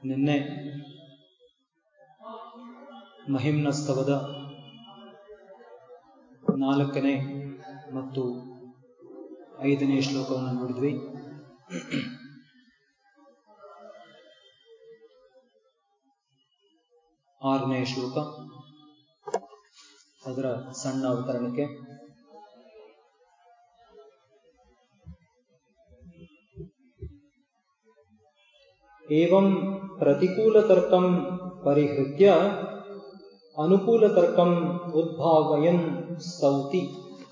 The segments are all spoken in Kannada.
ನಿನ್ನೆ ಮಹಿಮ್ನಸ್ತವದ ನಾಲ್ಕನೇ ಮತ್ತು ಐದನೇ ಶ್ಲೋಕವನ್ನು ನೋಡಿದ್ವಿ ಆರನೇ ಶ್ಲೋಕ ಅದರ ಸಣ್ಣ ಅವತರಣಕ್ಕೆ एवं प्रतिकूलतर्कं परिहृत्य अनुकूलतर्कम् उद्भावयन् ಸ್ತೌತಿ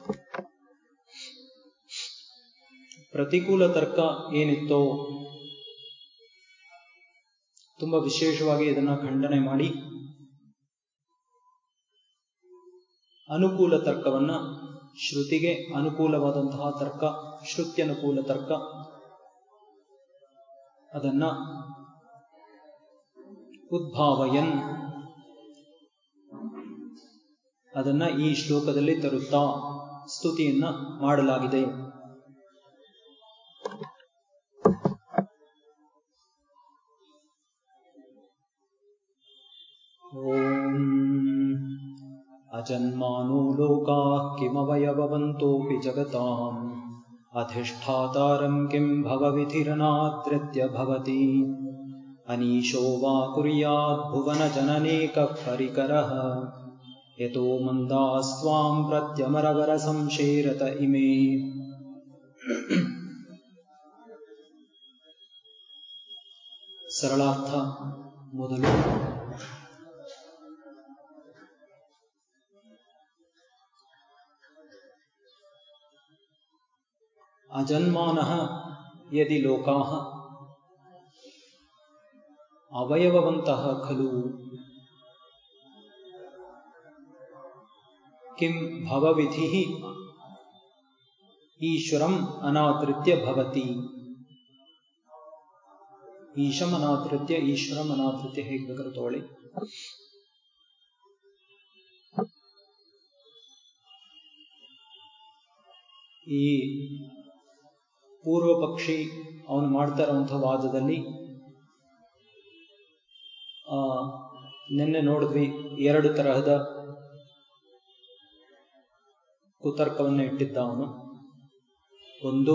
ಪ್ರತಿಕೂಲ ತರ್ಕ ಏನಿತ್ತೋ ತುಂಬಾ ವಿಶೇಷವಾಗಿ ಇದನ್ನ ಖಂಡನೆ ಮಾಡಿ ಅನುಕೂಲ ತರ್ಕವನ್ನ ಶ್ರುತಿಗೆ ಅನುಕೂಲವಾದಂತಹ ತರ್ಕ ಶ್ರುತ್ಯನುಕೂಲ ತರ್ಕ ಅದನ್ನ ಉದ್ಭಾವಯನ್ ಅದನ್ನ ಈ ಶ್ಲೋಕದಲ್ಲಿ ತರುತ್ತಾ ಸ್ತುತಿಯನ್ನ ಮಾಡಲಾಗಿದೆ ಓಂ ಅಜನ್ಮಾನೋ ಲೋಕಾಃ ಕಿಮವಯವವಂತೋಪಿ ಜಗತಾಂ अधिष्ठातारं किं भवविधिरनादृत्य भवति अनीशो वा कुर्याद्भुवनजननेकः परिकरः यतो मन्दास्त्वां प्रत्यमरवरसंशेरत इमे ಸರಳಾರ್ಥ ಮೊದಲು अजन्मानः यदि लोकाः अवयववन्तः खलु किं भवविधिः ईश्वरम् अनादृत्य भवति ಈಶಂ ಅನಾದೃತ್ಯ ಈಶ್ವರಂ ಅನಾದೃತ್ಯ ಹೇಗೆ ಬೇಕಾದ್ರೂ ತಗೊಳ್ಳಿ ಈ ಪೂರ್ವ ಪಕ್ಷಿ ಅವನು ಮಾಡ್ತಾ ಇರುವಂತಹ ವಾದದಲ್ಲಿ ಆ ನಿನ್ನೆ ನೋಡಿದ್ವಿ ಎರಡು ತರಹದ ಕುತರ್ಕವನ್ನು ಇಟ್ಟಿದ್ದ ಅವನು ಒಂದು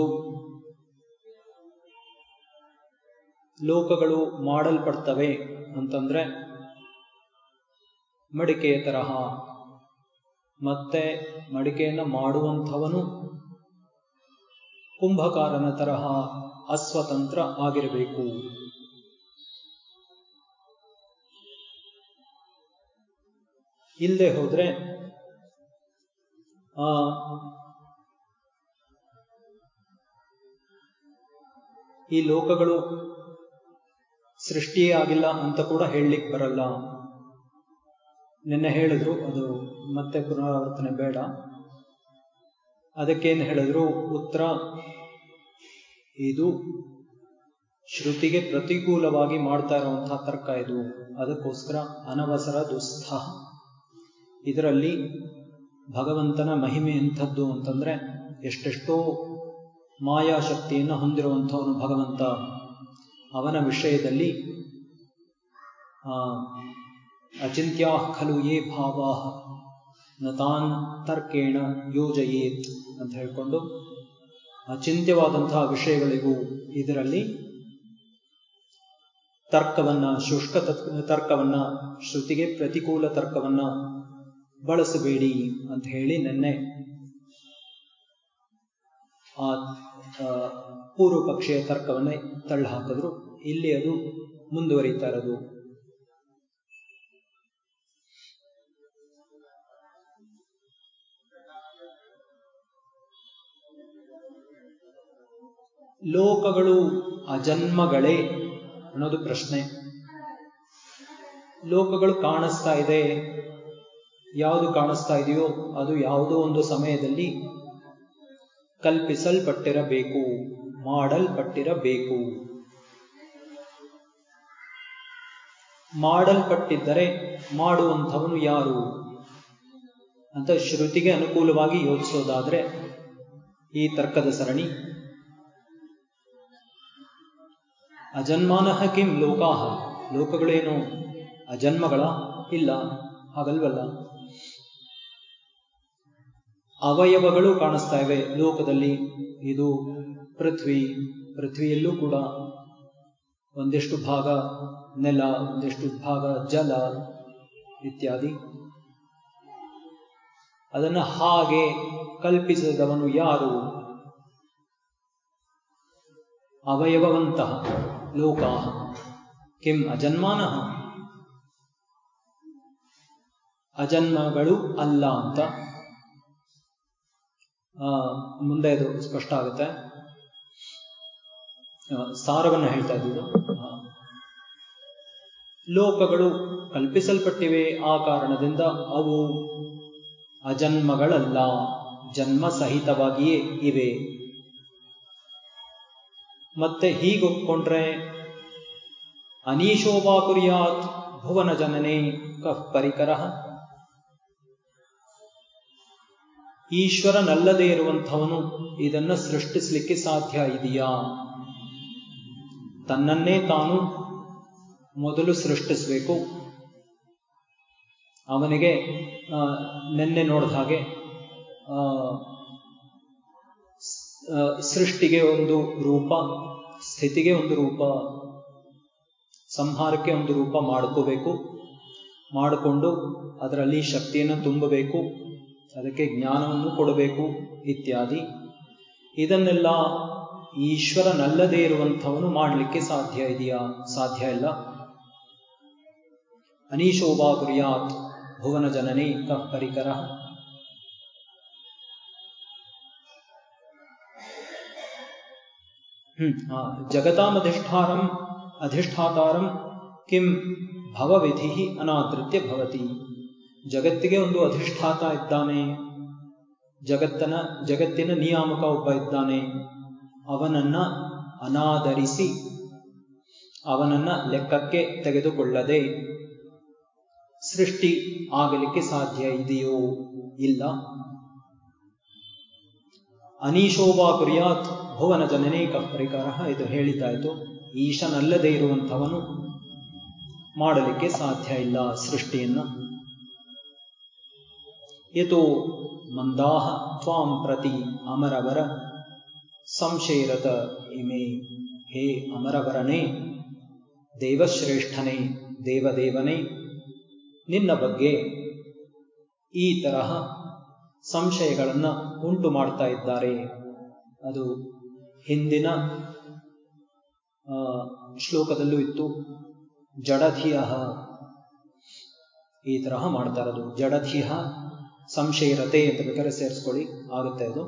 ಲೋಕಗಳು ಮಾಡಲ್ಪಡ್ತವೆ ಅಂತಂದ್ರೆ ಮಡಿಕೆಯ ತರಹ ಮತ್ತೆ ಮಡಿಕೆಯನ್ನ ಮಾಡುವಂಥವನು ಕುಂಭಕಾರನ ತರಹ ಅಸ್ವತಂತ್ರ ಆಗಿರಬೇಕು ಇಲ್ಲದೆ ಹೋದ್ರೆ ಆ ಈ ಲೋಕಗಳು ಸೃಷ್ಟಿಯೇ ಆಗಿಲ್ಲ ಅಂತ ಕೂಡ ಹೇಳಲಿಕ್ಕೆ ಬರಲ್ಲ ನಿನ್ನೆ ಹೇಳಿದ್ರು ಅದು ಮತ್ತೆ ಪುನರಾವರ್ತನೆ ಬೇಡ ಅದಕ್ಕೇನು ಹೇಳಿದ್ರು ಉತ್ತರ ಇದು ಶ್ರುತಿಗೆ ಪ್ರತಿಕೂಲವಾಗಿ ಮಾಡ್ತಾ ಇರುವಂತಹ ತರ್ಕ ಇದು ಅದಕ್ಕೋಸ್ಕರ ಅನವಸರ ದುಸ್ಥ ಇದರಲ್ಲಿ ಭಗವಂತನ ಮಹಿಮೆ ಎಂಥದ್ದು ಅಂತಂದ್ರೆ ಎಷ್ಟೆಷ್ಟೋ ಮಾಯಾಶಕ್ತಿಯನ್ನು ಹೊಂದಿರುವಂಥವನು ಭಗವಂತ ಅವನ ವಿಷಯದಲ್ಲಿ ಅಚಿಂತ್ಯಾ ಖಲು ಯೇ ಭಾವಾ ನತಾನ್ ತರ್ಕೇಣ ಯೋಜಯೇತ್ ಅಂತ ಹೇಳಿಕೊಂಡು ಅಚಿಂತ್ಯವಾದಂತಹ ವಿಷಯಗಳಿಗೂ ಇದರಲ್ಲಿ ತರ್ಕವನ್ನ ಶುಷ್ಕ ತರ್ಕವನ್ನ ಶ್ರುತಿಗೆ ಪ್ರತಿಕೂಲ ತರ್ಕವನ್ನ ಬಳಸಬೇಡಿ ಅಂತ ಹೇಳಿ ನಿನ್ನೆ ಆ ಪೂರ್ವ ಪಕ್ಷೀಯ ತರ್ಕವನ್ನೇ ತಳ್ಳಿ ಹಾಕಿದ್ರು ಇಲ್ಲಿ ಅದು ಮುಂದುವರಿತಾ ಇರೋದು ಲೋಕಗಳು ಅಜನ್ಮಗಳೇ ಅನ್ನೋದು ಪ್ರಶ್ನೆ ಲೋಕಗಳು ಕಾಣಿಸ್ತಾ ಇದೆ ಯಾವುದು ಕಾಣಿಸ್ತಾ ಇದೆಯೋ ಅದು ಯಾವುದೋ ಒಂದು ಸಮಯದಲ್ಲಿ ಕಲ್ಪಿಸಲ್ಪಟ್ಟಿರಬೇಕು ಮಾಡಲ್ಪಟ್ಟಿರಬೇಕು ಮಾಡಲ್ಪಟ್ಟಿದ್ದರೆ ಮಾಡುವಂಥವನು ಯಾರು ಅಂತ ಶ್ರುತಿಗೆ ಅನುಕೂಲವಾಗಿ ಯೋಚಿಸೋದಾದ್ರೆ ಈ ತರ್ಕದ ಸರಣಿ ಅಜನ್ಮಾನಃ ಕಿಂ ಲೋಕಾಹ ಲೋಕಗಳೇನು ಅಜನ್ಮಗಳ ಇಲ್ಲ ಹಾಗಲ್ವಲ್ಲ ಅವಯವಗಳು ಕಾಣಿಸ್ತಾ ಇವೆ ಲೋಕದಲ್ಲಿ ಇದು ಪೃಥ್ವಿ ಪೃಥ್ವಿಯಲ್ಲೂ ಕೂಡ ಒಂದೆಷ್ಟು ಭಾಗ ನೆಲ ಒಂದೆಷ್ಟು ಭಾಗ ಜಲ ಇತ್ಯಾದಿ ಅದನ್ನು ಹಾಗೆ ಕಲ್ಪಿಸಿದವನು ಯಾರು ಅವಯವವಂತಹ ಲೋಕಾ ಕಿಂ ಅಜನ್ಮಾನಃ ಅಜನ್ಮಗಳು ಅಲ್ಲ ಅಂತ ಮುಂದೆ ಇದು ಸ್ಪಷ್ಟ ಆಗುತ್ತೆ ಸಾರವನ್ನು ಹೇಳ್ತಾ ಇದ್ದು ಲೋಕಗಳು ಕಲ್ಪಿಸಲ್ಪಟ್ಟಿವೆ ಆ ಕಾರಣದಿಂದ ಅವು ಅಜನ್ಮಗಳಲ್ಲ ಜನ್ಮ ಸಹಿತವಾಗಿಯೇ ಇವೆ ಮತ್ತೆ ಹೀಗೊಪ್ಕೊಂಡ್ರೆ ಅನೀಶೋಭಾ ಕುರಿಯಾತ್ ಭುವನ ಜನನೇ ಕಃ ಪರಿಕರ ಈಶ್ವರನಲ್ಲದೇ ಇರುವಂಥವನು ಇದನ್ನ ಸೃಷ್ಟಿಸಲಿಕ್ಕೆ ಸಾಧ್ಯ ಇದೆಯಾ ತನ್ನನ್ನೇ ತಾನು ಮೊದಲು ಸೃಷ್ಟಿಸಬೇಕು ಅವನಿಗೆ ನಿನ್ನೆ ನೋಡಿದ ಹಾಗೆ ಸೃಷ್ಟಿಗೆ ಒಂದು ರೂಪ ಸ್ಥಿತಿಗೆ ಒಂದು ರೂಪ ಸಂಹಾರಕ್ಕೆ ಒಂದು ರೂಪ ಮಾಡ್ಕೋಬೇಕು ಮಾಡಿಕೊಂಡು ಅದರಲ್ಲಿ ಶಕ್ತಿಯನ್ನು ತುಂಬಬೇಕು ಅದಕ್ಕೆ ಜ್ಞಾನವನ್ನು ಕೊಡಬೇಕು ಇತ್ಯಾದಿ ಇದನ್ನೆಲ್ಲ ಈಶ್ವರನಲ್ಲದೇ ಇರುವಂಥವನು ಮಾಡಲಿಕ್ಕೆ ಸಾಧ್ಯ ಇದೆಯಾ ಸಾಧ್ಯ ಇಲ್ಲ ಅನೀಶೋಭಾ ಕುರ್ಯಾತ್ ಭುವನ ಜನನೇ ಕಃ ಪರಿಕರ ಹ್ಮ್ ಜಗತಾಮಧಿಷ್ಠಾರಂ ಅಧಿಷ್ಠಾತಾರಂ ಕಿಂ ಭವವಿಧಿ ಅನಾದೃತ್ಯ ಭವತಿ ಜಗತ್ತಿಗೆ ಒಂದು ಅಧಿಷ್ಠಾತ ಇದ್ದಾನೆ ಜಗತ್ತನ ಜಗತ್ತಿನ ನಿಯಾಮಕ ಒಬ್ಬ ಇದ್ದಾನೆ ಅವನನ್ನ ಅನಾದರಿಸಿ ಅವನನ್ನ ಲೆಕ್ಕಕ್ಕೆ ತೆಗೆದುಕೊಳ್ಳದೆ ಸೃಷ್ಟಿ ಆಗಲಿಕ್ಕೆ ಸಾಧ್ಯ ಇದೆಯೋ ಇಲ್ಲ ಅನೀಶೋಭಾ ಕುರಿಯಾತ್ ಭುವನ ಜನನೇ ಕಪ್ಪರಿಕಾರ ಇದು ಹೇಳಿದ್ದಾಯ್ತು ಈಶನಲ್ಲದೆ ಇರುವಂಥವನು ಮಾಡಲಿಕ್ಕೆ ಸಾಧ್ಯ ಇಲ್ಲ ಸೃಷ್ಟಿಯನ್ನ ಯತೋ ಮಂದಾಹ ತ್ವಾಂ ಪ್ರತಿ ಅಮರವರ ಸಂಶಯರತ ಇಮೆ ಹೇ ಅಮರವರನೇ ದೇವಶ್ರೇಷ್ಠನೇ ದೇವದೇವನೇ ನಿನ್ನ ಬಗ್ಗೆ ಈ ತರಹ ಸಂಶಯಗಳನ್ನು ಉಂಟು ಮಾಡ್ತಾ ಇದ್ದಾರೆ ಅದು ಹಿಂದಿನ ಶ್ಲೋಕದಲ್ಲೂ ಇತ್ತು ಜಡಧಿಯ ಈ ತರಹ ಮಾಡ್ತಾ ಇರೋದು ಜಡಧಿಯ ಸಂಶಯರತೆ ಅಂತ ಬೇಕಾದ್ರೆ ಸೇರಿಸ್ಕೊಳ್ಳಿ ಆಗುತ್ತೆ ಅದು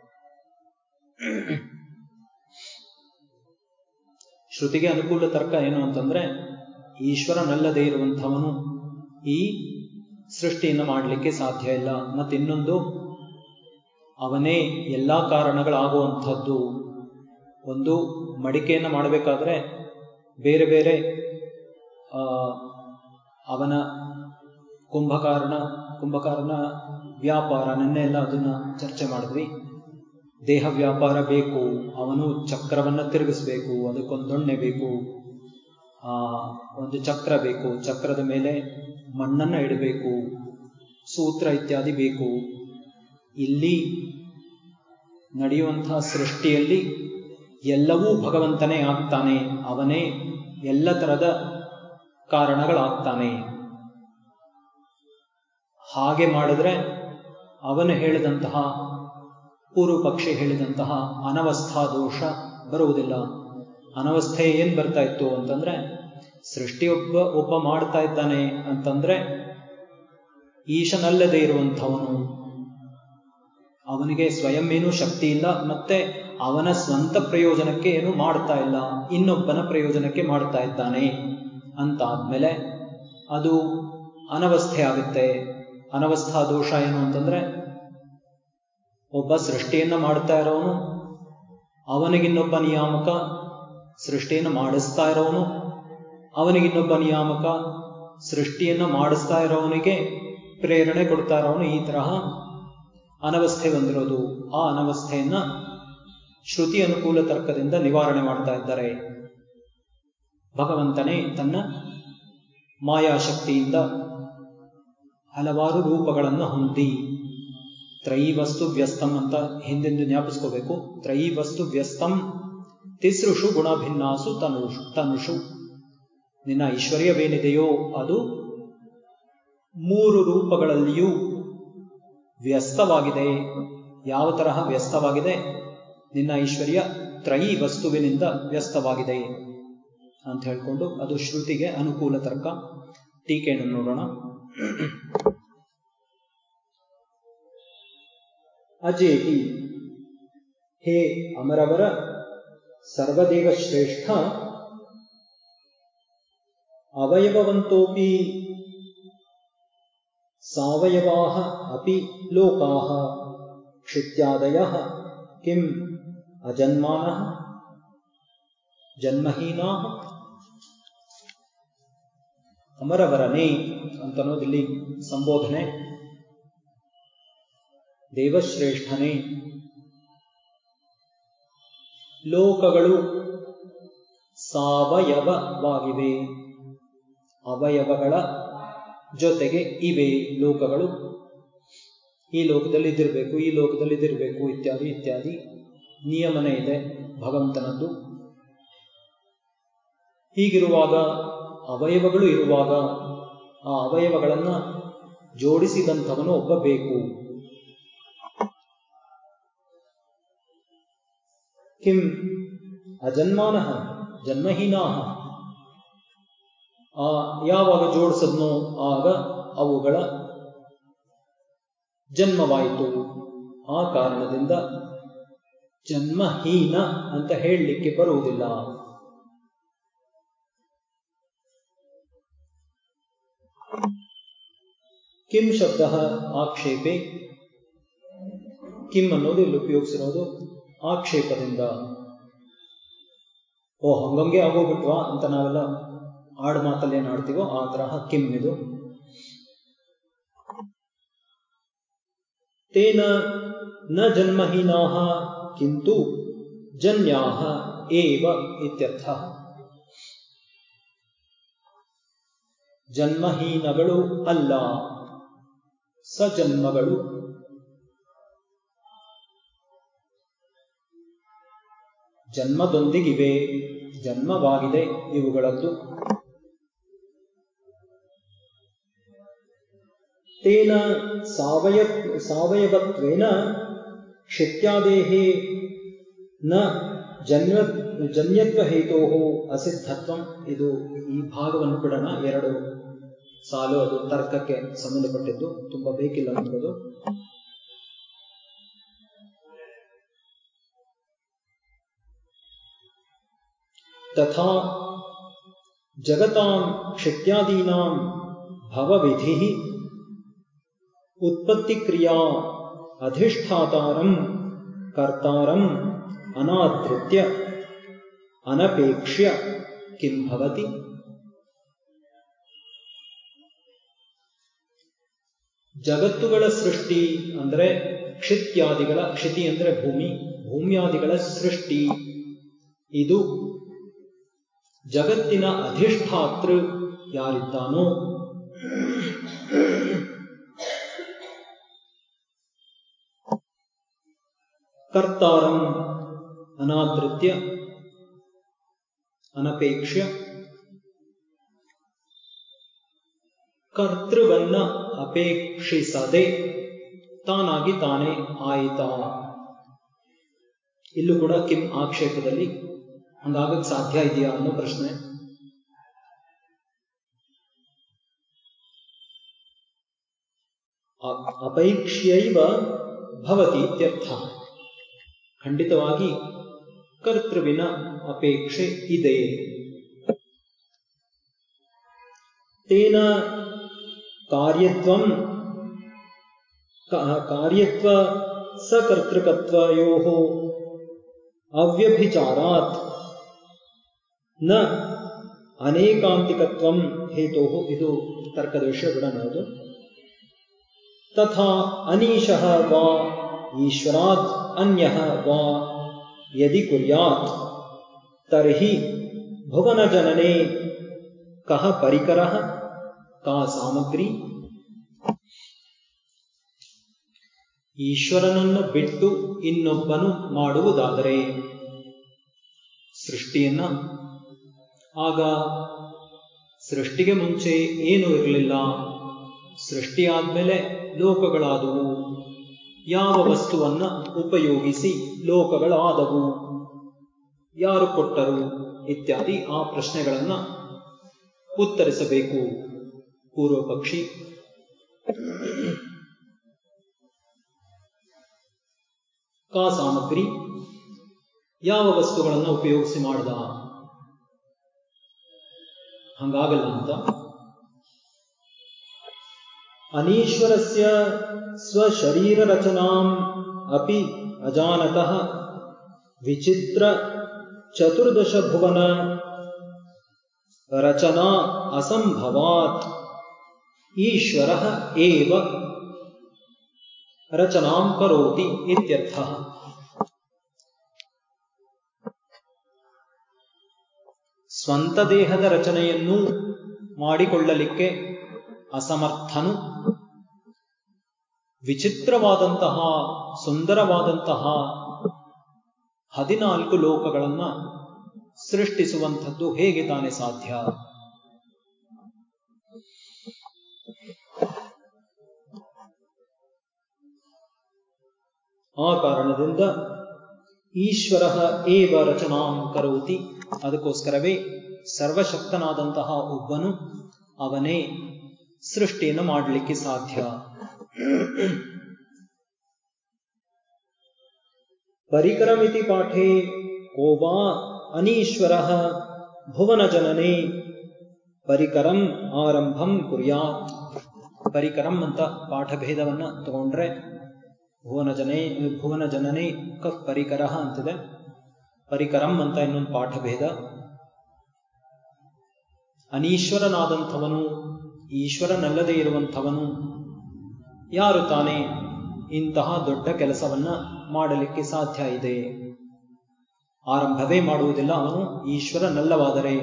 ಶ್ರುತಿಗೆ ಅನುಕೂಲ ತರ್ಕ ಏನು ಅಂತಂದ್ರೆ ಈಶ್ವರನಲ್ಲದೆ ಇರುವಂಥವನು ಈ ಸೃಷ್ಟಿಯನ್ನು ಮಾಡಲಿಕ್ಕೆ ಸಾಧ್ಯ ಇಲ್ಲ ಮತ್ತಿನ್ನೊಂದು ಅವನೇ ಎಲ್ಲ ಕಾರಣಗಳಾಗುವಂಥದ್ದು ಒಂದು ಮಡಿಕೆಯನ್ನು ಮಾಡಬೇಕಾದ್ರೆ ಬೇರೆ ಬೇರೆ ಅವನ ಕುಂಭಕಾರಣ ಕುಂಭಕಾರನ ವ್ಯಾಪಾರ ನಿನ್ನೆ ಎಲ್ಲ ಅದನ್ನ ಚರ್ಚೆ ಮಾಡಿದ್ವಿ ದೇಹ ವ್ಯಾಪಾರ ಬೇಕು ಅವನು ಚಕ್ರವನ್ನ ತಿರುಗಿಸ್ಬೇಕು ಅದಕ್ಕೊಂದು ದೊಣ್ಣೆ ಬೇಕು ಆ ಒಂದು ಚಕ್ರ ಬೇಕು ಚಕ್ರದ ಮೇಲೆ ಮಣ್ಣನ್ನ ಇಡಬೇಕು ಸೂತ್ರ ಇತ್ಯಾದಿ ಬೇಕು ಇಲ್ಲಿ ನಡೆಯುವಂತಹ ಸೃಷ್ಟಿಯಲ್ಲಿ ಎಲ್ಲವೂ ಭಗವಂತನೇ ಆಗ್ತಾನೆ ಅವನೇ ಎಲ್ಲ ತರದ ಕಾರಣಗಳಾಗ್ತಾನೆ ಹಾಗೆ ಮಾಡಿದ್ರೆ ಅವನು ಹೇಳಿದಂತಹ ಪೂರ್ವ ಪಕ್ಷಿ ಹೇಳಿದಂತಹ ಅನವಸ್ಥಾ ದೋಷ ಬರುವುದಿಲ್ಲ ಅನವಸ್ಥೆ ಏನ್ ಬರ್ತಾ ಇತ್ತು ಅಂತಂದ್ರೆ ಸೃಷ್ಟಿಯೊಬ್ಬ ಒಬ್ಬ ಮಾಡ್ತಾ ಇದ್ದಾನೆ ಅಂತಂದ್ರೆ ಈಶನಲ್ಲದೆ ಇರುವಂಥವನು ಅವನಿಗೆ ಸ್ವಯಂ ಏನೂ ಶಕ್ತಿ ಇಲ್ಲ ಮತ್ತೆ ಅವನ ಸ್ವಂತ ಪ್ರಯೋಜನಕ್ಕೆ ಏನು ಮಾಡ್ತಾ ಇಲ್ಲ ಇನ್ನೊಬ್ಬನ ಪ್ರಯೋಜನಕ್ಕೆ ಮಾಡ್ತಾ ಇದ್ದಾನೆ ಅಂತ ಆದ್ಮೇಲೆ ಅದು ಅನವಸ್ಥೆ ಆಗುತ್ತೆ ಅನವಸ್ಥಾ ದೋಷ ಏನು ಅಂತಂದ್ರೆ ಒಬ್ಬ ಸೃಷ್ಟಿಯನ್ನ ಮಾಡ್ತಾ ಇರೋನು ಅವನಿಗಿನ್ನೊಬ್ಬ ನಿಯಾಮಕ ಸೃಷ್ಟಿಯನ್ನು ಮಾಡಿಸ್ತಾ ಇರೋನು ಅವನಿಗಿನ್ನೊಬ್ಬ ನಿಯಾಮಕ ಸೃಷ್ಟಿಯನ್ನ ಮಾಡಿಸ್ತಾ ಇರೋವನಿಗೆ ಪ್ರೇರಣೆ ಕೊಡ್ತಾ ಇರೋನು ಈ ತರಹ ಅನವಸ್ಥೆ ಬಂದಿರೋದು ಆ ಅನವಸ್ಥೆಯನ್ನ ಶ್ರುತಿ ಅನುಕೂಲ ತರ್ಕದಿಂದ ನಿವಾರಣೆ ಮಾಡ್ತಾ ಇದ್ದಾರೆ ಭಗವಂತನೇ ತನ್ನ ಮಾಯಾಶಕ್ತಿಯಿಂದ ಹಲವಾರು ರೂಪಗಳನ್ನು ಹೊಂದಿ ತ್ರಯಿ ವಸ್ತು ವ್ಯಸ್ತಂ ಅಂತ ಹಿಂದೆಂದು ಜ್ಞಾಪಿಸ್ಕೋಬೇಕು ತ್ರಯಿ ವಸ್ತು ವ್ಯಸ್ತಂ ತಿಸೃಷು ಗುಣಭಿನ್ನಾಸು ತನುಷು ತನುಷು ನಿನ್ನ ಐಶ್ವರ್ಯವೇನಿದೆಯೋ ಅದು ಮೂರು ರೂಪಗಳಲ್ಲಿಯೂ ವ್ಯಸ್ತವಾಗಿದೆ ಯಾವ ತರಹ ವ್ಯಸ್ತವಾಗಿದೆ ನಿನ್ನ ಐಶ್ವರ್ಯ ತ್ರಯಿ ವಸ್ತುವಿನಿಂದ ವ್ಯಸ್ತವಾಗಿದೆ ಅಂತ ಹೇಳ್ಕೊಂಡು ಅದು ಶ್ರುತಿಗೆ ಅನುಕೂಲ ತರ್ಕ ಟೀಕೆಯನ್ನು ನೋಡೋಣ ಅಜೇತಿ ಹೇ ಅಮರವರ ಸರ್ವದೇವ ಶ್ರೇಷ್ಠ ಅವಯವವಂತೋಪಿ ಸಾವಯವಾಹ ಅಪಿ ಲೋಕಾಹ ಕ್ಷಿತ್ಯಾದಯಃ ಕಿಂ ಅಜನ್ಮಾನಃ ಜನ್ಮಹೀನಾಃ ಅಮರವರನೇ ಅಂತನೋದಿಲ್ಲಿ ಸಂಬೋಧನೆ ದೇವಶ್ರೇಷ್ಠನೇ ಲೋಕಗಳು ಸಾವಯವವಾಗಿವೆ ಅವಯವಗಳ ಜೊತೆಗೆ ಇವೆ ಲೋಕಗಳು ಈ ಲೋಕದಲ್ಲಿ ಇದಿರಬೇಕು ಈ ಲೋಕದಲ್ಲಿ ಇದಿರಬೇಕು ಇತ್ಯಾದಿ ಇತ್ಯಾದಿ ನಿಯಮನೆ ಇದೆ ಭಗವಂತನದ್ದು ಹೀಗಿರುವಾಗ ಅವಯವಗಳು ಇರುವಾಗ ಆ ಅವಯವಗಳನ್ನ ಜೋಡಿಸಿದಂಥವನು ಒಬ್ಬ ಬೇಕು ಕಿಂ ಅಜನ್ಮಾನ ಜನ್ಮಹೀನಾ ಆ ಯಾವಾಗ ಜೋಡಿಸದ್ನೋ ಆಗ ಅವುಗಳ ಜನ್ಮವಾಯಿತು ಆ ಕಾರಣದಿಂದ ಜನ್ಮಹೀನ ಅಂತ ಹೇಳಲಿಕ್ಕೆ ಬರುವುದಿಲ್ಲ ಕಿಂ ಶಬ್ದ ಆಕ್ಷೇಪೆ ಕಿಂ ಅನ್ನೋದು ಇಲ್ಲಿ ಉಪಯೋಗಿಸಿರೋದು ಆಕ್ಷೇಪದಿಂದ ಓ ಹಂಗಂಗೆ ಆಗೋಗ್ಬಿಟ್ವಾ ಅಂತ ನಾವೆಲ್ಲ ಆಡು ಮಾತಲ್ಲಿ ಏನು ಆಡ್ತೀವೋ ಆ ತರಹ ಕಿಂ ಇದು ತೇನ ನ ಜನ್ಮಹೀನಾ ಕಿಂತು ಜನ್ಯಾ ಏವ ಇತ್ಯರ್ಥ ಜನ್ಮಹೀನಗಳು ಅಲ್ಲ ಸಜನ್ಮಗಳು ಜನ್ಮದೊಂದಿಗಿವೆ ಜನ್ಮವಾಗಿದೆ ಇವುಗಳದ್ದು ತೇನ ಸಾವಯ ಸಾವಯವತ್ವೇನ ಕ್ಷಿತ್ಯಾದೇಹೇ ನ ಜನ್ಯ ಜನ್ಯತ್ವ ಹೇತೋ ಅಸಿದ್ಧತ್ವ ಇದು ಈ ಭಾಗವನ್ನು ಬಿಡೋಣ ಎರಡು ಸಾಲು ಅದು ತರ್ಕಕ್ಕೆ ಸಂಬಂಧಪಟ್ಟಿದ್ದು ತುಂಬಾ ಬೇಕಿಲ್ಲ ನಮಗದು ತಥಾ ಜಗತಾಂ ಕ್ಷಿತ್ಯಾದೀನಾಂ ಭವವಿಧಿ ಉತ್ಪತ್ತಿಕ್ರಿಯಾ ಅಧಿಷ್ಠಾತಾರಂ ಕರ್ತಾರಂ ಅನಾದೃತ್ಯ ಅನಪೇಕ್ಷ್ಯ ಕಿಂ ಭವತಿ ಜಗತ್ತುಗಳ ಸೃಷ್ಟಿ ಅಂದರೆ ಕ್ಷಿತ್ಯಾದಿಗಳ ಕ್ಷಿತಿ ಅಂದರೆ ಭೂಮಿ ಭೂಮ್ಯಾದಿಗಳ ಸೃಷ್ಟಿ ಇದು ಜಗತ್ತಿನ ಅಧಿಷ್ಠಾತೃ ಯಾರಿದ್ದಾನೋ ಕರ್ತಾರಂ ಅನಾದೃತ್ಯ ಅನಪೇಕ್ಷ್ಯ ಕರ್ತೃವನ್ನ ಅಪೇಕ್ಷಿಸದೆ ತಾನಾಗಿ ತಾನೇ ಆಯಿತಾ ಇಲ್ಲೂ ಕೂಡ ಕಿಂ ಆಕ್ಷೇಪದಲ್ಲಿ ಹಂಗಾಗಕ್ಕೆ ಸಾಧ್ಯ ಇದೆಯಾ ಅನ್ನೋ ಪ್ರಶ್ನೆ ಅಪೇಕ್ಷ್ಯೈವ ಭವತಿ ಇತ್ಯರ್ಥ ಖಂಡಿತವಾಗಿ ಕರ್ತೃವಿನ ಅಪೇಕ್ಷೆ ಇದೆ ತೇನ ಕಾರ್ಯತ್ವಂ ಕಾರ್ಯತ್ವ ಸಕರ್ತೃಕತ್ವಯೋ ಅವ್ಯಭಿಚಾರಾತ್ ನ ಅನೇಕಾಂತಿಕತ್ವಂ ಹೇತೋ ಇದು ತರ್ಕದ ವಿಷಯ ಬಿಡಬಹುದು ತಥಾ ಅನೀಶಃ ವಾ ಈಶ್ವರಾತ್ ಅನ್ಯಃ ವಾ ಯದಿ ಕುರ್ಯಾತ್ ತರ್ಹಿ ಭುವನ ಜನನೆ ಕಹ ಪರಿಕರ ಕಾ ಸಾಮಗ್ರಿ ಈಶ್ವರನನ್ನು ಬಿಟ್ಟು ಇನ್ನೊಬ್ಬನು ಮಾಡುವುದಾದರೆ ಸೃಷ್ಟಿಯನ್ನ ಆಗ ಸೃಷ್ಟಿಗೆ ಮುಂಚೆ ಏನೂ ಇರಲಿಲ್ಲ ಸೃಷ್ಟಿಯಾದ್ಮೇಲೆ ಲೋಕಗಳಾದವು ಯಾವ ವಸ್ತುವನ್ನ ಉಪಯೋಗಿಸಿ ಲೋಕಗಳಾದವು ಯಾರು ಕೊಟ್ಟರು ಇತ್ಯಾದಿ ಆ ಪ್ರಶ್ನೆಗಳನ್ನ ಉತ್ತರಿಸಬೇಕು ಪೂರ್ವ ಪಕ್ಷಿ ಕಾ ಸಾಮಗ್ರಿ ಯಾವ ವಸ್ತುಗಳನ್ನು ಉಪಯೋಗಿಸಿ ಮಾಡ್ದ ಹಂಗಾಗಲ್ಲ ಅಂತ ಅನೀಶ್ವರಸ್ಯ ಸ್ವಶರೀರ ರಚನಾಂ ಅಪಿ ಅಜಾನತಃ ವಿಚಿತ್ರ ಚತುರ್ದಶ ಭುವನ ರಚನಾ ಅಸಂಭವಾತ್ ಈಶ್ವರ ಏವ ರಚನಾಂ ಕರೋತಿ ಇತ್ಯರ್ಥ ಸ್ವಂತ ದೇಹದ ರಚನೆಯನ್ನು ಮಾಡಿಕೊಳ್ಳಲಿಕ್ಕೆ ಅಸಮರ್ಥನು ವಿಚಿತ್ರವಾದಂತಹ ಸುಂದರವಾದಂತಹ ಹದಿನಾಲ್ಕು ಲೋಕಗಳನ್ನ ಸೃಷ್ಟಿಸುವಂಥದ್ದು ಹೇಗೆ ತಾನೇ ಸಾಧ್ಯ ಆ ಕಾರಣದಿಂದ ಈಶ್ವರ ಏವ ರಚನಾಂ ಕರೋತಿ ಅದಕ್ಕೋಸ್ಕರವೇ ಸರ್ವಶಕ್ತನಾದಂತಹ ಒಬ್ಬನು ಅವನೇ ಸೃಷ್ಟಿಯನ್ನು ಮಾಡಲಿಕ್ಕೆ ಸಾಧ್ಯ ಪರಿಕರಮಿತಿ ಪಾಠೇ ಕೋವಾ ಅನೀಶ್ವರ ಭುವನ ಜನನೆ ಪರಿಕರಂ ಆರಂಭಂ ಕುರ್ಯಾತ್ ಪರಿಕರಂ ಅಂತ ಪಾಠಭೇದವನ್ನ ತಗೊಂಡ್ರೆ ಭುವನ ಜನೇ ಭುವನ ಜನನೆ ಕಫ್ ಪರಿಕರ ಅಂತಿದೆ ಪರಿಕರಂ ಅಂತ ಇನ್ನೊಂದು ಪಾಠಭೇದ ಅನೀಶ್ವರನಾದಂಥವನು ಈಶ್ವರನಲ್ಲದೆ ಇರುವಂಥವನು ಯಾರು ತಾನೇ ಇಂತಹ ದೊಡ್ಡ ಕೆಲಸವನ್ನ ಮಾಡಲಿಕ್ಕೆ ಸಾಧ್ಯ ಇದೆ ಆರಂಭವೇ ಮಾಡುವುದಿಲ್ಲ ಅವನು ಈಶ್ವರನಲ್ಲವಾದರೆ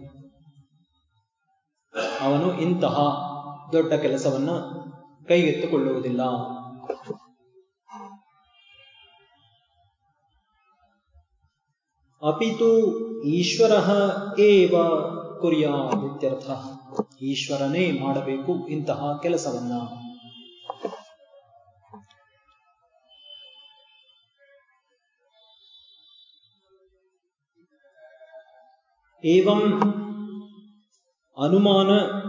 ಅವನು ಇಂತಹ ದೊಡ್ಡ ಕೆಲಸವನ್ನ ಕೈಗೆತ್ತಿಕೊಳ್ಳುವುದಿಲ್ಲ ಅಪಿತು ಈಶ್ವರ ಏವ ಕುರ್ಯಾದಿತ್ಯರ್ಥ ಈಶ್ವರನೇ ಮಾಡಬೇಕು ಇಂತಹ ಕೆಲಸವನ್ನ ಏವಂ ಅನುಮಾನ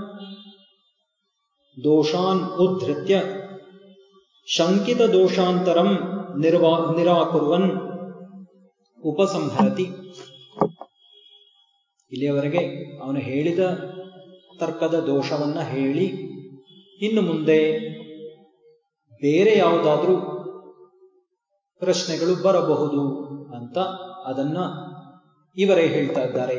ದೋಷಾನ್ ಉದ್ಧೃತ್ಯ ಶಂಕಿತ ದೋಷಾಂತರಂ ನಿರ್ವಾ ನಿರಾಕುರ್ವನ್ ಉಪಸಂಹರತಿ ಇಲ್ಲಿಯವರೆಗೆ ಅವನು ಹೇಳಿದ ತರ್ಕದ ದೋಷವನ್ನ ಹೇಳಿ ಇನ್ನು ಮುಂದೆ ಬೇರೆ ಯಾವುದಾದ್ರೂ ಪ್ರಶ್ನೆಗಳು ಬರಬಹುದು ಅಂತ ಅದನ್ನ ಇವರೇ ಹೇಳ್ತಾ ಇದ್ದಾರೆ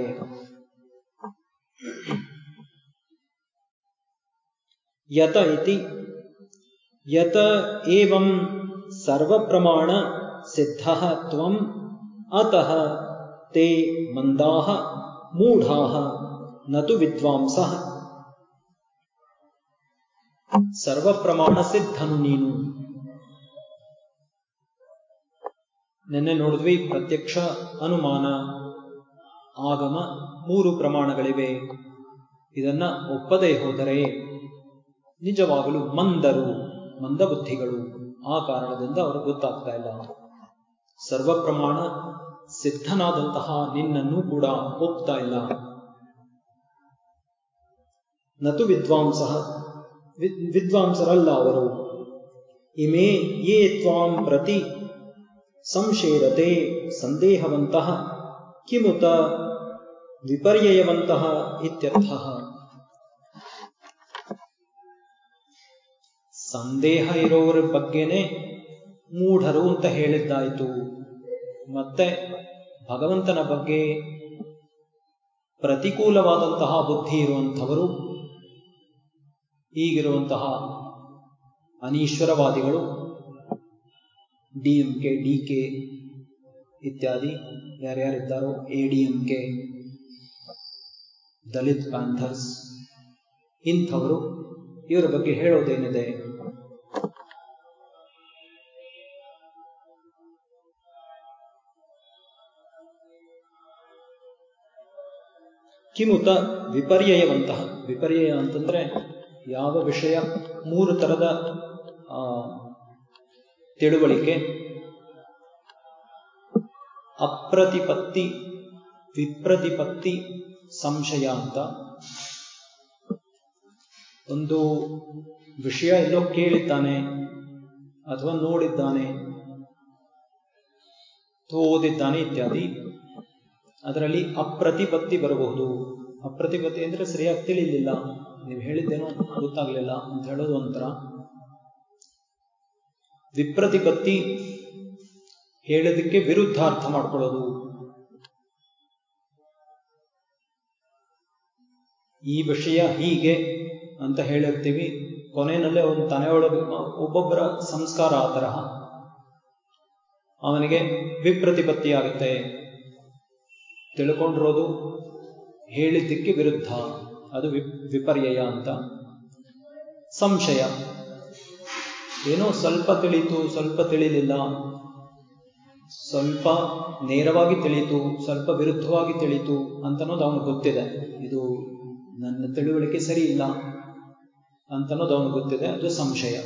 ಯತ ಇತಿ ಯತ ಏವಂ ಸರ್ವಪ್ರಮಾಣ ಸಿದ್ಧ ತ್ವಂ ಅತಃ ತೇ ಮಂದಾಹ ಮೂಢಾಹ ನತು ವಿದ್ವಾಂಸಃ ಸರ್ವಪ್ರಮಾಣ ಸಿದ್ಧನು ನೀನು ನಿನ್ನೆ ನೋಡಿದ್ವಿ ಪ್ರತ್ಯಕ್ಷ ಅನುಮಾನ ಆಗಮ ಮೂರು ಪ್ರಮಾಣಗಳಿವೆ ಇದನ್ನ ಒಪ್ಪದೇ ಹೋದರೆ ನಿಜವಾಗಲೂ ಮಂದರು ಮಂದಬುದ್ಧಿಗಳು ಆ ಕಾರಣದಿಂದ ಅವರು ಗೊತ್ತಾಗ್ತಾ ಇಲ್ಲ ಸರ್ವ ಪ್ರಮಾಣ ಸಿದ್ಧನಾದಂತಹ ನಿನ್ನನ್ನು ಕೂಡ ಒಪ್ತಾ ಇಲ್ಲ ನತು ವಿದ್ವಾಂಸ ವಿದ್ವಾಂಸರಲ್ಲ ಅವರು ಇಮೇ ಯೇ ತ್ವಾಂ ಪ್ರತಿ ಸಂಶೇರತೆ ಸಂದೇಹವಂತಹ ಕಿಮುತ ವಿಪರ್ಯಯವಂತಹ ಇತ್ಯರ್ಥ ಸಂದೇಹ ಇರೋರ ಬಗ್ಗೆನೆ ಮೂಢರು ಅಂತ ಹೇಳಿದ್ದಾಯಿತು ಮತ್ತೆ ಭಗವಂತನ ಬಗ್ಗೆ ಪ್ರತಿಕೂಲವಾದಂತಹ ಬುದ್ಧಿ ಇರುವಂಥವರು ಈಗಿರುವಂತಹ ಅನೀಶ್ವರವಾದಿಗಳು D M K D K ಇತ್ಯಾದಿ ಯಾರ್ಯಾರಿದ್ದಾರೋ A D M K Dalit Panthers ಇಂಥವರು ಇವರ ಬಗ್ಗೆ ಹೇಳೋದೇನಿದೆ ಕಿಮುತ ವಿಪರ್ಯಯವಂತಹ ವಿಪರ್ಯಯ ಅಂತಂದ್ರೆ ಯಾವ ವಿಷಯ ಮೂರು ತರದ ಆ ತಿಳುವಳಿಕೆ ಅಪ್ರತಿಪತ್ತಿ ವಿಪ್ರತಿಪತ್ತಿ ಸಂಶಯ ಅಂತ ಒಂದು ವಿಷಯ ಎಲ್ಲೋ ಕೇಳಿದ್ದಾನೆ ಅಥವಾ ನೋಡಿದ್ದಾನೆ ಓದಿದ್ದಾನೆ ಇತ್ಯಾದಿ ಅದರಲ್ಲಿ ಅಪ್ರತಿಪತ್ತಿ ಬರಬಹುದು ಅಪ್ರತಿಪತ್ತಿ ಅಂದ್ರೆ ಸರಿಯಾಗಿ ತಿಳಿಲಿಲ್ಲ ನೀವು ಹೇಳಿದ್ದೇನೋ ಗೊತ್ತಾಗ್ಲಿಲ್ಲ ಅಂತ ಹೇಳೋದು ಒಂಥರ ವಿಪ್ರತಿಪತ್ತಿ ಹೇಳೋದಕ್ಕೆ ವಿರುದ್ಧ ಅರ್ಥ ಮಾಡ್ಕೊಳ್ಳೋದು ಈ ವಿಷಯ ಹೀಗೆ ಅಂತ ಹೇಳಿರ್ತೀವಿ ಕೊನೆಯಲ್ಲೇ ಒಂದು ತನೆಯೊಳಗೆ ಒಬ್ಬೊಬ್ಬರ ಸಂಸ್ಕಾರ ಆ ತರಹ ಅವನಿಗೆ ವಿಪ್ರತಿಪತ್ತಿ ಆಗುತ್ತೆ ತಿಳ್ಕೊಂಡಿರೋದು ಹೇಳಿದ್ದಕ್ಕೆ ವಿರುದ್ಧ ಅದು ವಿಪರ್ಯಯ ಅಂತ ಸಂಶಯ ಏನೋ ಸ್ವಲ್ಪ ತಿಳಿತು ಸ್ವಲ್ಪ ತಿಳಿಲಿಲ್ಲ ಸ್ವಲ್ಪ ನೇರವಾಗಿ ತಿಳಿತು ಸ್ವಲ್ಪ ವಿರುದ್ಧವಾಗಿ ತಿಳಿತು ಅಂತನೋದು ಅವನು ಗೊತ್ತಿದೆ ಇದು ನನ್ನ ತಿಳುವಳಿಕೆ ಸರಿ ಇಲ್ಲ ಅಂತನೋದು ಅವನು ಗೊತ್ತಿದೆ ಅದು ಸಂಶಯ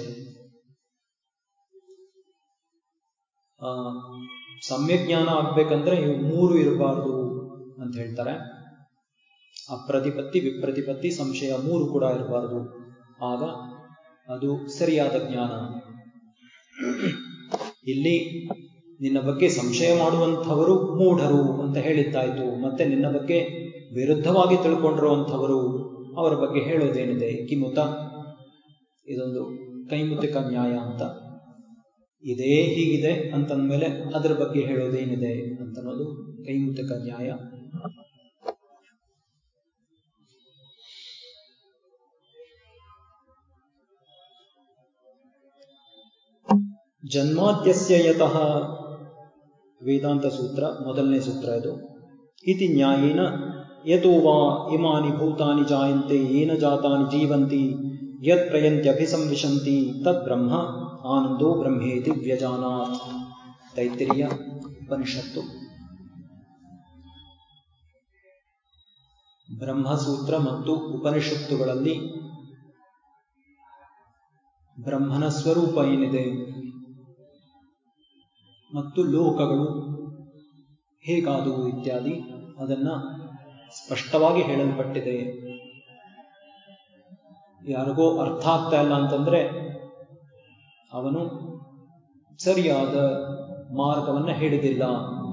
ಆ ಸಮ್ಯಜ್ಞಾನ ಆಗ್ಬೇಕಂದ್ರೆ ಇವು ಮೂರು ಇರಬಾರ್ದು ಅಂತ ಹೇಳ್ತಾರೆ ಅಪ್ರತಿಪತ್ತಿ ವಿಪ್ರತಿಪತ್ತಿ ಸಂಶಯ ಮೂರು ಕೂಡ ಇರಬಾರ್ದು ಆಗ ಅದು ಸರಿಯಾದ ಜ್ಞಾನ ಇಲ್ಲಿ ನಿನ್ನ ಬಗ್ಗೆ ಸಂಶಯ ಮಾಡುವಂಥವರು ಮೂಢರು ಅಂತ ಹೇಳಿದ್ದಾಯ್ತು ಮತ್ತೆ ನಿನ್ನ ಬಗ್ಗೆ ವಿರುದ್ಧವಾಗಿ ತಿಳ್ಕೊಂಡಿರುವಂಥವರು ಅವರ ಬಗ್ಗೆ ಹೇಳೋದೇನಿದೆ ಕಿಮುತ ಇದೊಂದು ಕೈಮುತಿಕ ನ್ಯಾಯ ಅಂತ ಇದೇ ಹೀಗಿದೆ ಅಂತಂದ್ಮೇಲೆ ಅದರ ಬಗ್ಗೆ ಹೇಳೋದೇನಿದೆ ಅಂತನ್ನೋದು ಕೈಮುತಿಕ ನ್ಯಾಯ ಜನ್ಮಾದ್ಯಸ್ಯ ಯತಃ ವೇದಾಂತ ಸೂತ್ರ ಮೊದಲನೇ ಸೂತ್ರ ಇದು ಇತಿ ನ್ಯಾಯೇನ ಯತೋ ವಾ ಇಮಾನಿ ಭೂತಾನಿ ಜಾಯಂತೆ ಏನ ಜಾತಾನಿ ಜೀವಂತಿ ಯತ್ ಪ್ರಯಂತ್ಯಭಿಸಂವಿಶಂತಿ ತದ್ ಬ್ರಹ್ಮ ಆನಂದೋ ಬ್ರಹ್ಮೇತಿ ವ್ಯಜಾನಾತ್ ತೈತಿರಿಯ ಉಪನಿಷತ್ತು ಬ್ರಹ್ಮಸೂತ್ರ ಮತ್ತು ಉಪನಿಷತ್ತುಗಳಲ್ಲಿ ಬ್ರಹ್ಮನ ಸ್ವರೂಪ ಏನಿದೆ ಮತ್ತು ಲೋಕಗಳು ಹೇಗಾದವು ಇತ್ಯಾದಿ ಅದನ್ನ ಸ್ಪಷ್ಟವಾಗಿ ಹೇಳಲ್ಪಟ್ಟಿದೆ ಯಾರಿಗೋ ಅರ್ಥ ಆಗ್ತಾ ಇಲ್ಲ ಅಂತಂದ್ರೆ ಅವನು ಸರಿಯಾದ ಮಾರ್ಗವನ್ನ ಹಿಡಿದಿಲ್ಲ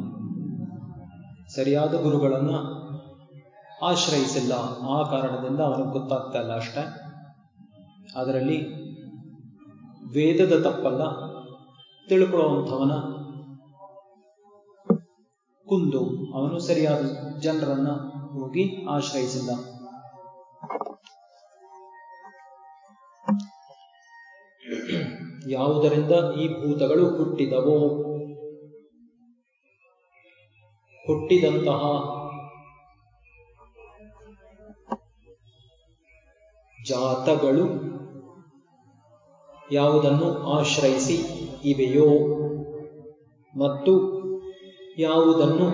ಸರಿಯಾದ ಗುರುಗಳನ್ನ ಆಶ್ರಯಿಸಿಲ್ಲ ಆ ಕಾರಣದಿಂದ ಅವನಿಗೆ ಗೊತ್ತಾಗ್ತಾ ಇಲ್ಲ ಅಷ್ಟೇ ಅದರಲ್ಲಿ ವೇದದ ತಪ್ಪಲ್ಲ ತಿಳ್ಕೊಳ್ಳುವಂಥವನ ಕುಂದು ಅವನು ಸರಿಯಾದ ಜನರನ್ನ ಹೋಗಿ ಆಶ್ರಯಿಸಿಲ್ಲ ಯಾವುದರಿಂದ ಈ ಭೂತಗಳು ಹುಟ್ಟಿದವೋ ಹುಟ್ಟಿದಂತಹ ಜಾತಗಳು ಯಾವುದನ್ನು ಆಶ್ರಯಿಸಿ ಇವೆಯೋ ಮತ್ತು ಯಾವುದನ್ನು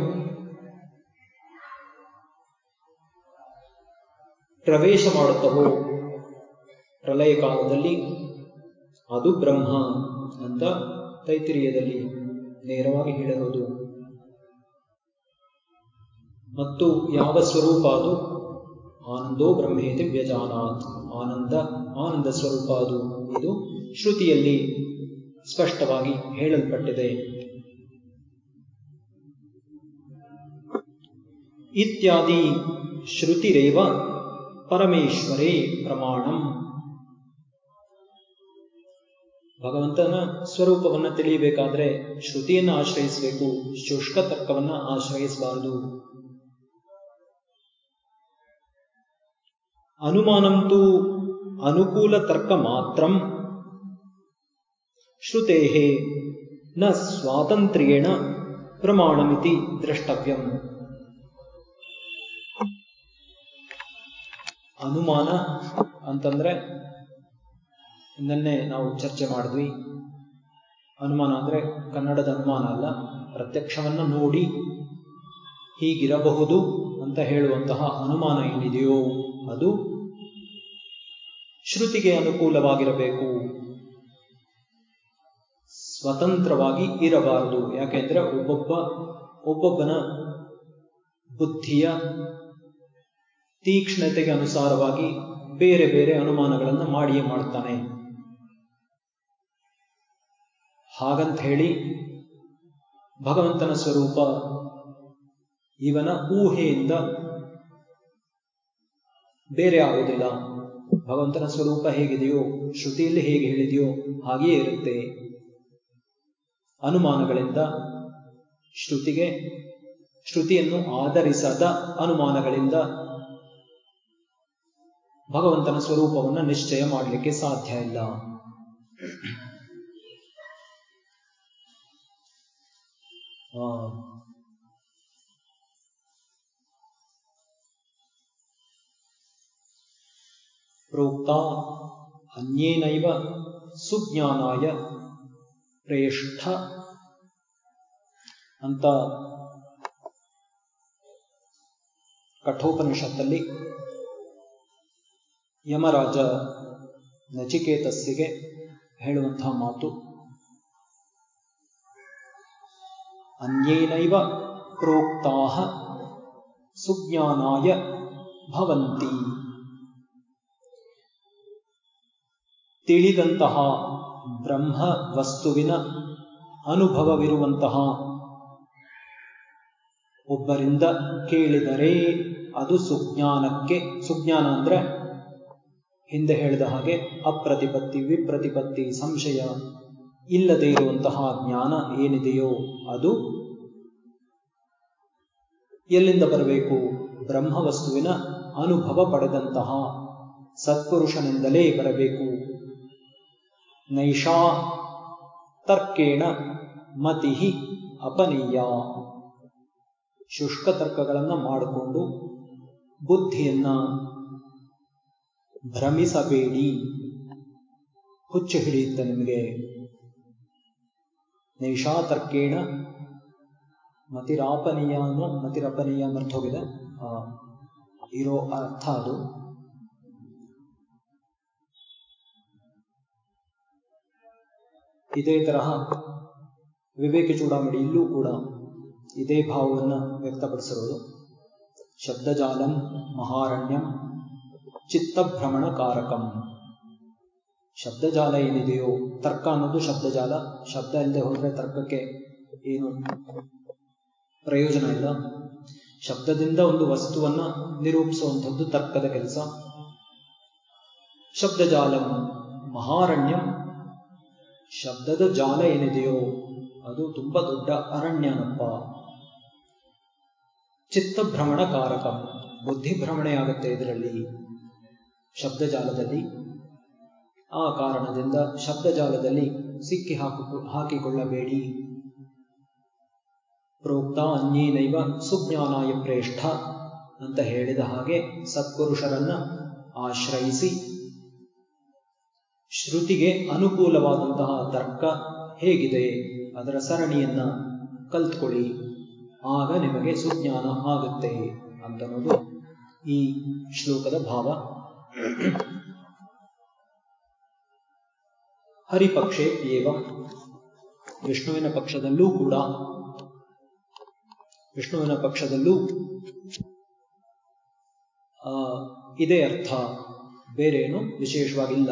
ಪ್ರವೇಶ ಮಾಡುತ್ತವೋ ಪ್ರಳಯ ಕಾಲದಲ್ಲಿ ಅದು ಬ್ರಹ್ಮ ಅಂತ ತೈತಿರಿಯದಲ್ಲಿ ನೇರವಾಗಿ ಹೇಳಿರೋದು ಮತ್ತು ಯಾವ ಸ್ವರೂಪ ಅದು ಆನಂದೋ ಬ್ರಹ್ಮೇತಿ ವ್ಯಜಾನಾತ್ ಆನಂದ ಆನಂದ ಸ್ವರೂಪ ಅದು ಇದು ಶ್ರುತಿಯಲ್ಲಿ ಸ್ಪಷ್ಟವಾಗಿ ಹೇಳಲ್ಪಟ್ಟಿದೆ ಇತ್ಯಾದಿ ಶ್ರುತಿರೇವ ಪರಮೇಶ್ವರೇ ಪ್ರಮಾಣಂ ಭಗವಂತನ ಸ್ವರೂಪವನ್ನು ತಿಳಿಯಬೇಕಾದ್ರೆ ಶ್ರುತಿಯನ್ನು ಆಶ್ರಯಿಸಬೇಕು ಶುಷ್ಕ ತರ್ಕವನ್ನ ಆಶ್ರಯಿಸಬಾರದು ಅನುಮಾನಂತೂ ಅನುಕೂಲ ತರ್ಕ ಮಾತ್ರ ಶ್ರುತೆ ನ ಸ್ವಾತಂತ್ರ್ಯೇಣ ಪ್ರಮಾಣಮಿತಿ ದ್ರಷ್ಟವ್ಯಂ ಅನುಮಾನ ಅಂತಂದ್ರೆ ನಿನ್ನೆ ನಾವು ಚರ್ಚೆ ಮಾಡಿದ್ವಿ ಅನುಮಾನ ಅಂದ್ರೆ ಕನ್ನಡದ ಅನುಮಾನ ಅಲ್ಲ ಪ್ರತ್ಯಕ್ಷವನ್ನ ನೋಡಿ ಹೀಗಿರಬಹುದು ಅಂತ ಹೇಳುವಂತಹ ಅನುಮಾನ ಏನಿದೆಯೋ ಅದು ಶ್ರುತಿಗೆ ಅನುಕೂಲವಾಗಿರಬೇಕು ಸ್ವತಂತ್ರವಾಗಿ ಇರಬಾರದು ಯಾಕೆಂದ್ರೆ ಒಬ್ಬೊಬ್ಬ ಒಬ್ಬೊಬ್ಬನ ಬುದ್ಧಿಯ ತೀಕ್ಷ್ಣತೆಗೆ ಅನುಸಾರವಾಗಿ ಬೇರೆ ಬೇರೆ ಅನುಮಾನಗಳನ್ನು ಮಾಡಿಯೇ ಮಾಡ್ತಾನೆ ಹಾಗಂತ ಹೇಳಿ ಭಗವಂತನ ಸ್ವರೂಪ ಇವನ ಊಹೆಯಿಂದ ಬೇರೆ ಆಗುವುದಿಲ್ಲ ಭಗವಂತನ ಸ್ವರೂಪ ಹೇಗಿದೆಯೋ ಶ್ರುತಿಯಲ್ಲಿ ಹೇಗೆ ಹೇಳಿದೆಯೋ ಹಾಗೆಯೇ ಇರುತ್ತೆ ಅನುಮಾನಗಳಿಂದ ಶ್ರುತಿಗೆ ಶ್ರುತಿಯನ್ನು ಆಧರಿಸದ ಅನುಮಾನಗಳಿಂದ ಭಗವಂತನ ಸ್ವರೂಪವನ್ನು ನಿಶ್ಚಯ ಮಾಡಲಿಕ್ಕೆ ಸಾಧ್ಯ ಇಲ್ಲ ಪ್ರೋಕ್ತ ಅನ್ಯೇನೈವ ಸುಜ್ಞಾನಾಯ ಪ್ರೇಷ್ಠ ಅಂತ ಕಠೋಪನಿಷತ್ತಲ್ಲಿ ಯಮರಾಜ ನಚಿಕೇತಸ್ಸಿಗೆ ಹೇಳುವಂತಹ ಮಾತು ಅನ್ಯೇನೈವ ಪ್ರೋಕ್ತಾ ಸುಜ್ಞಾನಾಯ ಭವಂತಿ ತಿಳಿದಂತಹ ಬ್ರಹ್ಮ ವಸ್ತುವಿನ ಅನುಭವವಿರುವಂತಹ ಒಬ್ಬರಿಂದ ಕೇಳಿದರೆ ಅದು ಸುಜ್ಞಾನಕ್ಕೆ ಸುಜ್ಞಾನ ಅಂದ್ರೆ ಹಿಂದೆ ಹೇಳಿದ ಹಾಗೆ ಅಪ್ರತಿಪತ್ತಿ ವಿಪ್ರತಿಪತ್ತಿ ಸಂಶಯ ಇಲ್ಲದೆ ಇರುವಂತಹ ಜ್ಞಾನ ಏನಿದೆಯೋ ಅದು ಎಲ್ಲಿಂದ ಬರಬೇಕು ಬ್ರಹ್ಮ ವಸ್ತುವಿನ ಅನುಭವ ಪಡೆದಂತಹ ಸತ್ಪುರುಷನಿಂದಲೇ ಬರಬೇಕು ನೈಷಾ ತರ್ಕೇಣ ಮತಿ ಅಪನೀಯ ಶುಷ್ಕ ತರ್ಕಗಳನ್ನು ಮಾಡಿಕೊಂಡು ಬುದ್ಧಿಯನ್ನ ಭ್ರಮಿಸಬೇಡಿ ಹುಚ್ಚು ಹಿಡಿಯುತ್ತೆ ನಿಮಗೆ ನೈಷಾ ತರ್ಕೇಣ ಮತಿರಾಪನೀಯ ಅನ್ನೋ ಮತಿರಪನೀಯ ಮರ್ತೋಗಿದೆ ಇರೋ ಅರ್ಥ ಅದು ಇದೇ ತರಹ ವಿವೇಕ ಚೂಡಾಮಣಿ ಇಲ್ಲೂ ಕೂಡ ಇದೇ ಭಾವವನ್ನು ವ್ಯಕ್ತಪಡಿಸಿರೋದು ಶಬ್ದಜಾಲಂ ಮಹಾರಣ್ಯಂ ಚಿತ್ತಭ್ರಮಣಕಾರಕಂ ಶಬ್ದಜಾಲ ಏನಿದೆಯೋ ತರ್ಕ ಅನ್ನೋದು ಶಬ್ದಜಾಲ ಶಬ್ದ ಇಲ್ಲದೆ ಹೋದ್ರೆ ತರ್ಕಕ್ಕೆ ಏನು ಪ್ರಯೋಜನ ಇಲ್ಲ ಶಬ್ದದಿಂದ ಒಂದು ವಸ್ತುವನ್ನ ನಿರೂಪಿಸುವಂಥದ್ದು ತರ್ಕದ ಕೆಲಸ ಶಬ್ದಜಾಲಂ ಮಹಾರಣ್ಯಂ ಶಬ್ದದ ಜಾಲ ಏನಿದೆಯೋ ಅದು ತುಂಬಾ ದೊಡ್ಡ ಅರಣ್ಯನಪ್ಪ ಚಿತ್ತಭ್ರಮಣಕಾರಕ ಬುದ್ಧಿಭ್ರಮಣೆ ಆಗುತ್ತೆ ಇದರಲ್ಲಿ ಶಬ್ದಜಾಲದಲ್ಲಿ ಆ ಕಾರಣದಿಂದ ಶಬ್ದಜಾಲದಲ್ಲಿ ಸಿಕ್ಕಿ ಹಾಕು ಹಾಕಿಕೊಳ್ಳಬೇಡಿ ಪ್ರೋಕ್ತ ಅನ್ಯೇನೈವ ಸುಜ್ಞಾನಾಯ ಪ್ರೇಷ್ಠ ಅಂತ ಹೇಳಿದ ಹಾಗೆ ಸತ್ಪುರುಷರನ್ನ ಆಶ್ರಯಿಸಿ ಶ್ರುತಿಗೆ ಅನುಕೂಲವಾದಂತಹ ತರ್ಕ ಹೇಗಿದೆ ಅದರ ಸರಣಿಯನ್ನ ಕಲ್ತ್ಕೊಳ್ಳಿ ಆಗ ನಿಮಗೆ ಸುಜ್ಞಾನ ಆಗುತ್ತೆ ಅಂತನ್ನೋದು ಈ ಶ್ಲೋಕದ ಭಾವ ಹರಿಪಕ್ಷೆ ಏವಂ ವಿಷ್ಣುವಿನ ಪಕ್ಷದಲ್ಲೂ ಕೂಡ ವಿಷ್ಣುವಿನ ಪಕ್ಷದಲ್ಲೂ ಇದೇ ಅರ್ಥ ಬೇರೇನು ವಿಶೇಷವಾಗಿಲ್ಲ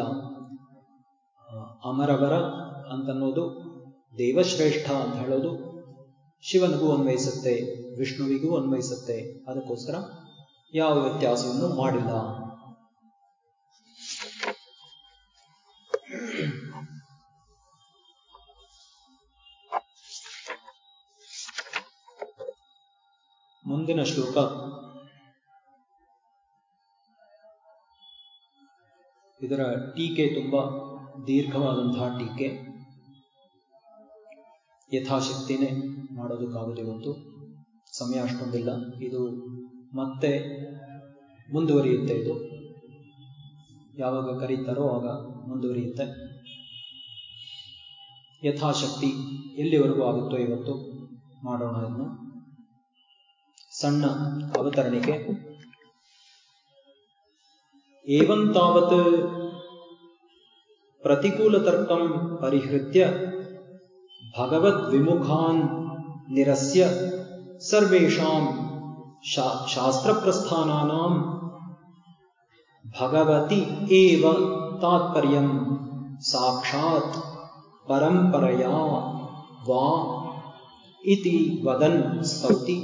ಅಮರವರ ಅಂತನ್ನೋದು ದೇವಶ್ರೇಷ್ಠ ಅಂತ ಹೇಳೋದು ಶಿವನಿಗೂ ಅನ್ವಯಿಸುತ್ತೆ ವಿಷ್ಣುವಿಗೂ ಅನ್ವಯಿಸುತ್ತೆ ಅದಕ್ಕೋಸ್ಕರ ಯಾವ ವ್ಯತ್ಯಾಸವನ್ನು ಮಾಡಿಲ್ಲ ಮುಂದಿನ ಶ್ಲೋಕ ಇದರ ಟೀಕೆ ತುಂಬಾ ದೀರ್ಘವಾದಂತಹ ಟೀಕೆ ಯಥಾಶಕ್ತಿನೇ ಮಾಡೋದಕ್ಕಾಗುತ್ತೆ ಇವತ್ತು ಸಮಯ ಅಷ್ಟೊಂದಿಲ್ಲ ಇದು ಮತ್ತೆ ಮುಂದುವರಿಯುತ್ತೆ ಇದು ಯಾವಾಗ ಕರೀತಾರೋ ಆಗ ಮುಂದುವರಿಯುತ್ತೆ ಯಥಾಶಕ್ತಿ ಎಲ್ಲಿವರೆಗೂ ಆಗುತ್ತೋ ಇವತ್ತು ಮಾಡೋಣ ಇದನ್ನು ಸಣ್ಣ ಅವತರಣಿಕೆ ಏವಂತಾವತ್ ಪ್ರತಿಕೂಲತರ್ಕಂ ಪರಿಹೃತ್ಯ ಭಗವದ್ವಿಮುಖಾನ್ ನಿರಸ್ಯ ಸರ್ವೇಷಾಂ ಶಾಸ್ತ್ರಪ್ರಸ್ಥಾನಾನಾಂ ಭಗವತಿ ಏವ ತಾತ್ಪರ್ಯಂ ಸಾಕ್ಷಾತ್ ಪರಂಪರಯಾ ವಾ ಇತಿ ವದನ್ ಸ್ತೌತಿ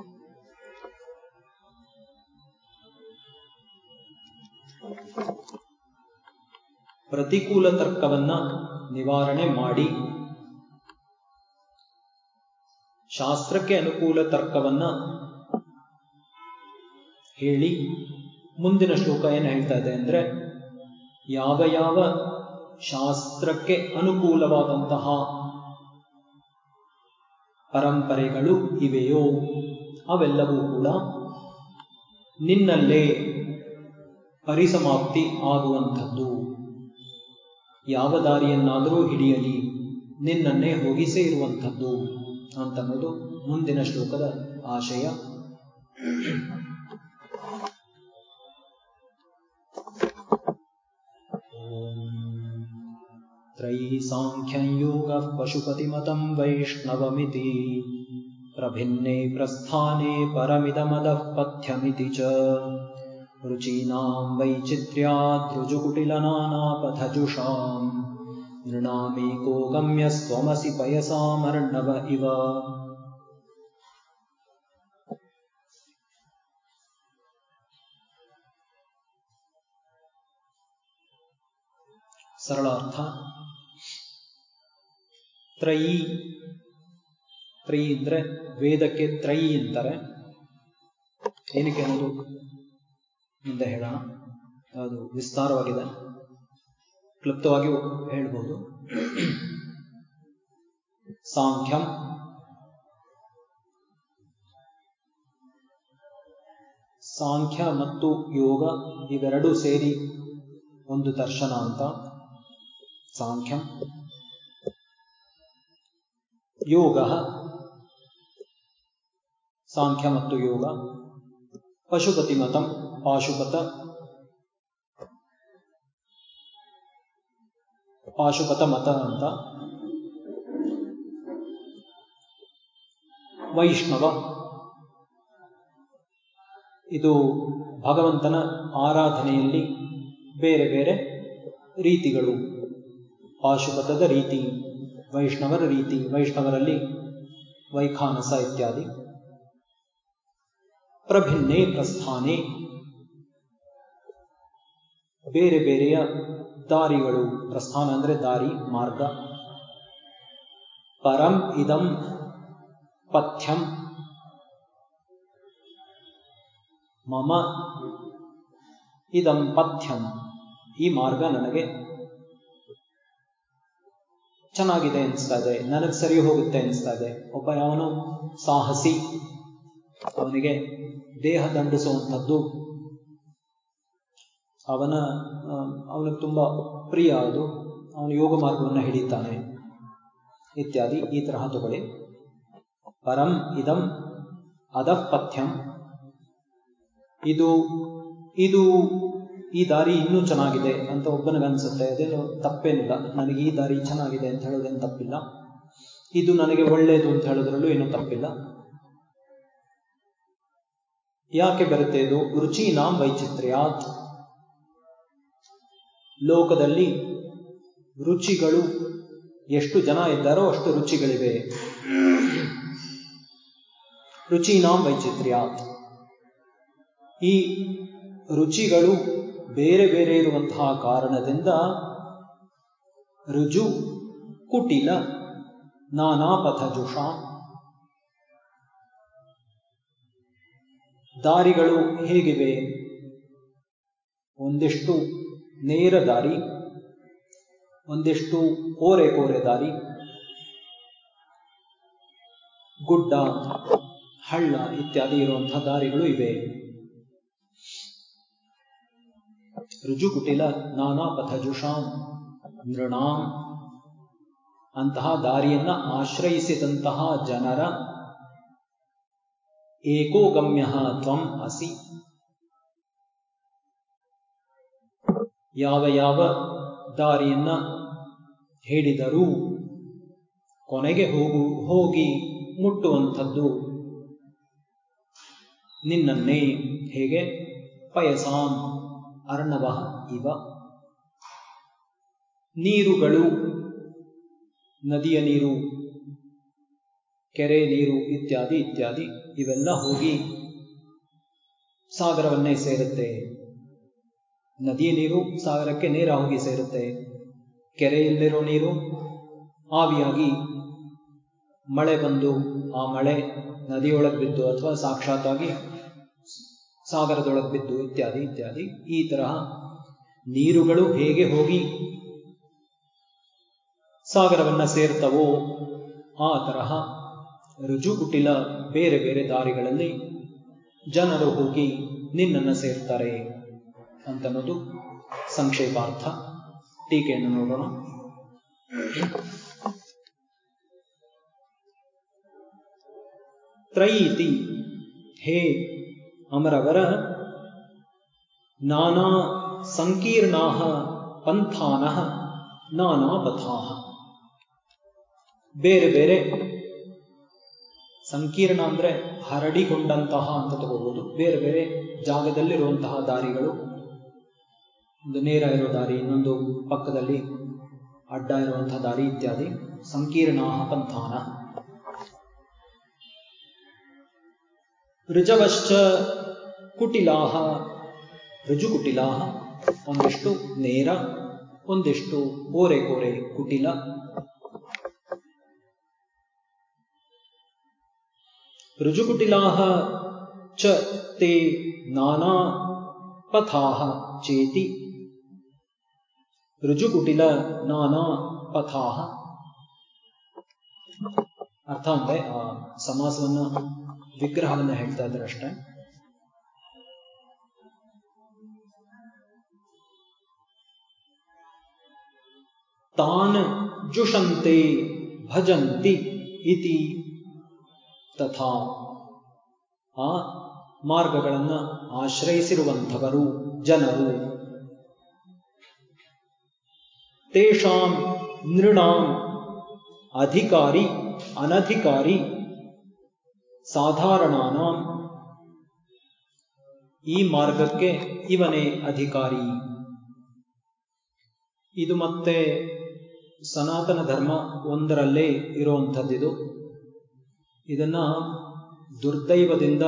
ಪ್ರತಿಕೂಲ ತರ್ಕವನ್ನ ನಿವಾರಣೆ ಮಾಡಿ ಶಾಸ್ತ್ರಕ್ಕೆ ಅನುಕೂಲ ತರ್ಕವನ್ನ ಹೇಳಿ ಮುಂದಿನ ಶ್ಲೋಕ ಏನು ಹೇಳ್ತಾ ಇದೆ ಅಂದ್ರೆ ಯಾವ ಯಾವ ಶಾಸ್ತ್ರಕ್ಕೆ ಅನುಕೂಲವಾದಂತಹ ಪರಂಪರೆಗಳು ಇವೆಯೋ ಅವೆಲ್ಲವೂ ಕೂಡ ನಿನ್ನಲ್ಲೇ ಪರಿಸಮಾಪ್ತಿ ಆಗುವಂಥದ್ದು ಯಾವ ದಾರಿಯನ್ನಾದರೂ ಹಿಡಿಯಲಿ ನಿನ್ನನ್ನೇ ಹೋಗಿ ಸೇರುವಂಥದ್ದು ಅಂತನ್ನೋದು ಮುಂದಿನ ಶ್ಲೋಕದ ಆಶಯ त्रयी साङ्ख्यं योगः पशुपतिमतं वैष्णवमिति प्रभिन्ने प्रस्थाने परमिदमदः पथ्यमिति च रुचीनां वैचित्र्याद्रुजुकुटिलनानापथजुषाम् नृणामेको गम्यस्त्वमसि पयसामर्णव इव ಸರಳ ಅರ್ಥ ತ್ರಯಿ ತ್ರಯಿ ಅಂದ್ರೆ ವೇದಕ್ಕೆ ತ್ರಯಿ ಅಂತಾರೆ ಏನಕ್ಕೆ ಅನ್ನೋದು ಮುಂದೆ ಹೇಳೋಣ ಅದು ವಿಸ್ತಾರವಾಗಿದೆ ಕ್ಲುಪ್ತವಾಗಿ ಹೇಳ್ಬೋದು ಸಾಂಖ್ಯಂ ಸಾಂಖ್ಯ ಮತ್ತು ಯೋಗ ಇವೆರಡೂ ಸೇರಿ ಒಂದು ದರ್ಶನ ಅಂತ ಸಾಂಖ್ಯಂ ಯೋಗ ಸಾಂಖ್ಯ ಮತ್ತು ಯೋಗ ಪಶುಪತಿ ಮತಂ ಪಾಶುಪತ ಪಾಶುಪತ ಮತ ಅಂತ ವೈಷ್ಣವ ಇದು ಭಗವಂತನ ಆರಾಧನೆಯಲ್ಲಿ ಬೇರೆ ಬೇರೆ ರೀತಿಗಳು ಪಾಶುಪತದ ರೀತಿ ವೈಷ್ಣವರ ರೀತಿ ವೈಷ್ಣವರಲ್ಲಿ ವೈಖಾನಸ ಇತ್ಯಾದಿ ಪ್ರಭಿನ್ನೆ ಪ್ರಸ್ಥಾನೆ ಬೇರೆ ಬೇರೆಯ ದಾರಿಗಳು ಪ್ರಸ್ಥಾನ ಅಂದ್ರೆ ದಾರಿ ಮಾರ್ಗ ಪರಂ ಇದಂ ಪಥ್ಯಂ ಮಮ ಇದಂ ಪಥ್ಯಂ ಈ ಮಾರ್ಗ ನನಗೆ ಚೆನ್ನಾಗಿದೆ ಅನಿಸ್ತಾ ಇದೆ ನನಗೆ ಸರಿ ಹೋಗುತ್ತೆ ಅನಿಸ್ತಾ ಇದೆ ಒಬ್ಬ ಯಾವನು ಸಾಹಸಿ ಅವನಿಗೆ ದೇಹ ದಂಡಿಸುವಂಥದ್ದು ಅವನ ಅವನಿಗೆ ತುಂಬ ಪ್ರಿಯ ಅದು ಅವನು ಯೋಗ ಮಾರ್ಗವನ್ನು ಹಿಡಿತಾನೆ ಇತ್ಯಾದಿ ಈ ತರಹ ತಗೊಳ್ಳಿ ಪರಂ ಇದಂ ಅದಃ ಪಥ್ಯಂ ಇದು ಇದು ಈ ದಾರಿ ಇನ್ನೂ ಚೆನ್ನಾಗಿದೆ ಅಂತ ಒಬ್ಬನಿಗನ್ಸುತ್ತೆ ಅದೇನು ತಪ್ಪೇನಿಲ್ಲ ನನಗೆ ಈ ದಾರಿ ಚೆನ್ನಾಗಿದೆ ಅಂತ ಹೇಳೋದೇನು ತಪ್ಪಿಲ್ಲ ಇದು ನನಗೆ ಒಳ್ಳೆಯದು ಅಂತ ಹೇಳೋದ್ರಲ್ಲೂ ಏನೂ ತಪ್ಪಿಲ್ಲ ಯಾಕೆ ಬರುತ್ತೆ ಇದು ರುಚಿನಾಂ ವೈಚಿತ್ರ್ಯಾತ್ ಲೋಕದಲ್ಲಿ ರುಚಿಗಳು ಎಷ್ಟು ಜನ ಇದ್ದಾರೋ ಅಷ್ಟು ರುಚಿಗಳಿವೆ ರುಚಿನಾಂ ವೈಚಿತ್ರ್ಯಾತ್ ಈ ರುಚಿಗಳು ಬೇರೆ ಬೇರೆ ಇರುವಂತಹ ಕಾರಣದಿಂದ ರುಜು ಕುಟಿಲ ನಾನಾ ಪಥಜುಷ ದಾರಿಗಳು ಹೇಗಿವೆ ಒಂದಿಷ್ಟು ನೇರ ದಾರಿ ಒಂದಿಷ್ಟು ಕೋರೆ ಕೋರೆ ದಾರಿ ಗುಡ್ಡ ಹಳ್ಳ ಇತ್ಯಾದಿ ಇರುವಂತಹ ದಾರಿಗಳು ಇವೆ ರುಜುಕುಟಿಲ ನಾನಾ ಪಥಜುಷಾಂ ನೃಣಾಂ ಅಂತಹ ದಾರಿಯನ್ನ ಆಶ್ರಯಿಸಿದಂತಹ ಜನರ ಏಕೋಗಮ್ಯ ತ್ವಂ ಅಸಿ ಯಾವ ಯಾವ ದಾರಿಯನ್ನ ಹೇಳಿದರೂ ಕೊನೆಗೆ ಹೋಗು ಹೋಗಿ ಮುಟ್ಟುವಂಥದ್ದು ನಿನ್ನನ್ನೇ ಹೇಗೆ ಪಯಸಾಂ ಅರ್ಣವ ಇವ ನೀರುಗಳು ನದಿಯ ನೀರು ಕೆರೆ ನೀರು ಇತ್ಯಾದಿ ಇತ್ಯಾದಿ ಇವೆಲ್ಲ ಹೋಗಿ ಸಾಗರವನ್ನೇ ಸೇರುತ್ತೆ ನದಿಯ ನೀರು ಸಾಗರಕ್ಕೆ ನೇರ ಹೋಗಿ ಸೇರುತ್ತೆ ಕೆರೆಯಲ್ಲಿರೋ ನೀರು ಆವಿಯಾಗಿ ಮಳೆ ಬಂದು ಆ ಮಳೆ ನದಿಯೊಳಗೆ ಬಿದ್ದು ಅಥವಾ ಸಾಕ್ಷಾತ್ತಾಗಿ ಸಾಗರದೊಳಗೆ ಬಿದ್ದು ಇತ್ಯಾದಿ ಇತ್ಯಾದಿ ಈ ತರಹ ನೀರುಗಳು ಹೇಗೆ ಹೋಗಿ ಸಾಗರವನ್ನ ಸೇರ್ತವೋ ಆ ತರಹ ರುಜುಗುಟಿಲ ಬೇರೆ ಬೇರೆ ದಾರಿಗಳಲ್ಲಿ ಜನರು ಹೋಗಿ ನಿನ್ನನ್ನು ಸೇರ್ತಾರೆ ಅಂತನ್ನೋದು ಸಂಕ್ಷೇಪಾರ್ಥ ಟೀಕೆಯನ್ನು ನೋಡೋಣ ತ್ರೈತಿ ಹೇ ಅಮರವರ ನಾನಾ ಸಂಕೀರ್ಣಾ ಪಂಥಾನ ನಾನಾ ಪಥಾ ಬೇರೆ ಬೇರೆ ಸಂಕೀರ್ಣ ಅಂದ್ರೆ ಹರಡಿಕೊಂಡಂತಹ ಅಂತ ತಗೋಬಹುದು ಬೇರೆ ಬೇರೆ ಜಾಗದಲ್ಲಿರುವಂತಹ ದಾರಿಗಳು ಒಂದು ನೇರ ಇರೋ ದಾರಿ ಇನ್ನೊಂದು ಪಕ್ಕದಲ್ಲಿ ಅಡ್ಡ ಇರುವಂತಹ ದಾರಿ ಇತ್ಯಾದಿ ಸಂಕೀರ್ಣಾ ಪಂಥಾನ ಋಜವಶ್ಚ ಕುಟಿಲಾಹ ಋಜುಕುಟಿಲಾಹ ಒಂದಿಷ್ಟು ನೇರ ಒಂದಿಷ್ಟು ಓರೆ ಕೋರೆ ಕುಟಿಲ ಋಜುಕುಟಿಲಾಹ ಚ ತೇ ನಾನಾ ಪಥಾಹ ಚೇತಿ ಋಜುಕುಟಿಲ ನಾನಾ ಪಥಾಹ ಅರ್ಥ ಅಂದ್ರೆ ಆ ಸಮಾಸವನ್ನ ವಿಗ್ರಹವನ್ನ ಹೇಳ್ತಾ ಇದ್ದಾರೆ ಅಷ್ಟೇ ತಾನ್ ಜುಷಂತೆ ಭಜಂತಿ ಇತಿ ತಥಾ ಆ ಮಾರ್ಗಗಳನ್ನ ಆಶ್ರಯಿಸಿರುವಂಥವರು ಜನರು ತೇಷಾಂ ನೃಣಾಂ ಅಧಿಕಾರಿ ಅನಧಿಕಾರಿ ಸಾಧಾರಣಾನಾಂ ಈ ಮಾರ್ಗಕ್ಕೆ ಇವನೇ ಅಧಿಕಾರಿ ಇದು ಮತ್ತೆ ಸನಾತನ ಧರ್ಮ ಒಂದರಲ್ಲೇ ಇರುವಂಥದ್ದಿದು ಇದನ್ನ ದುರ್ದೈವದಿಂದ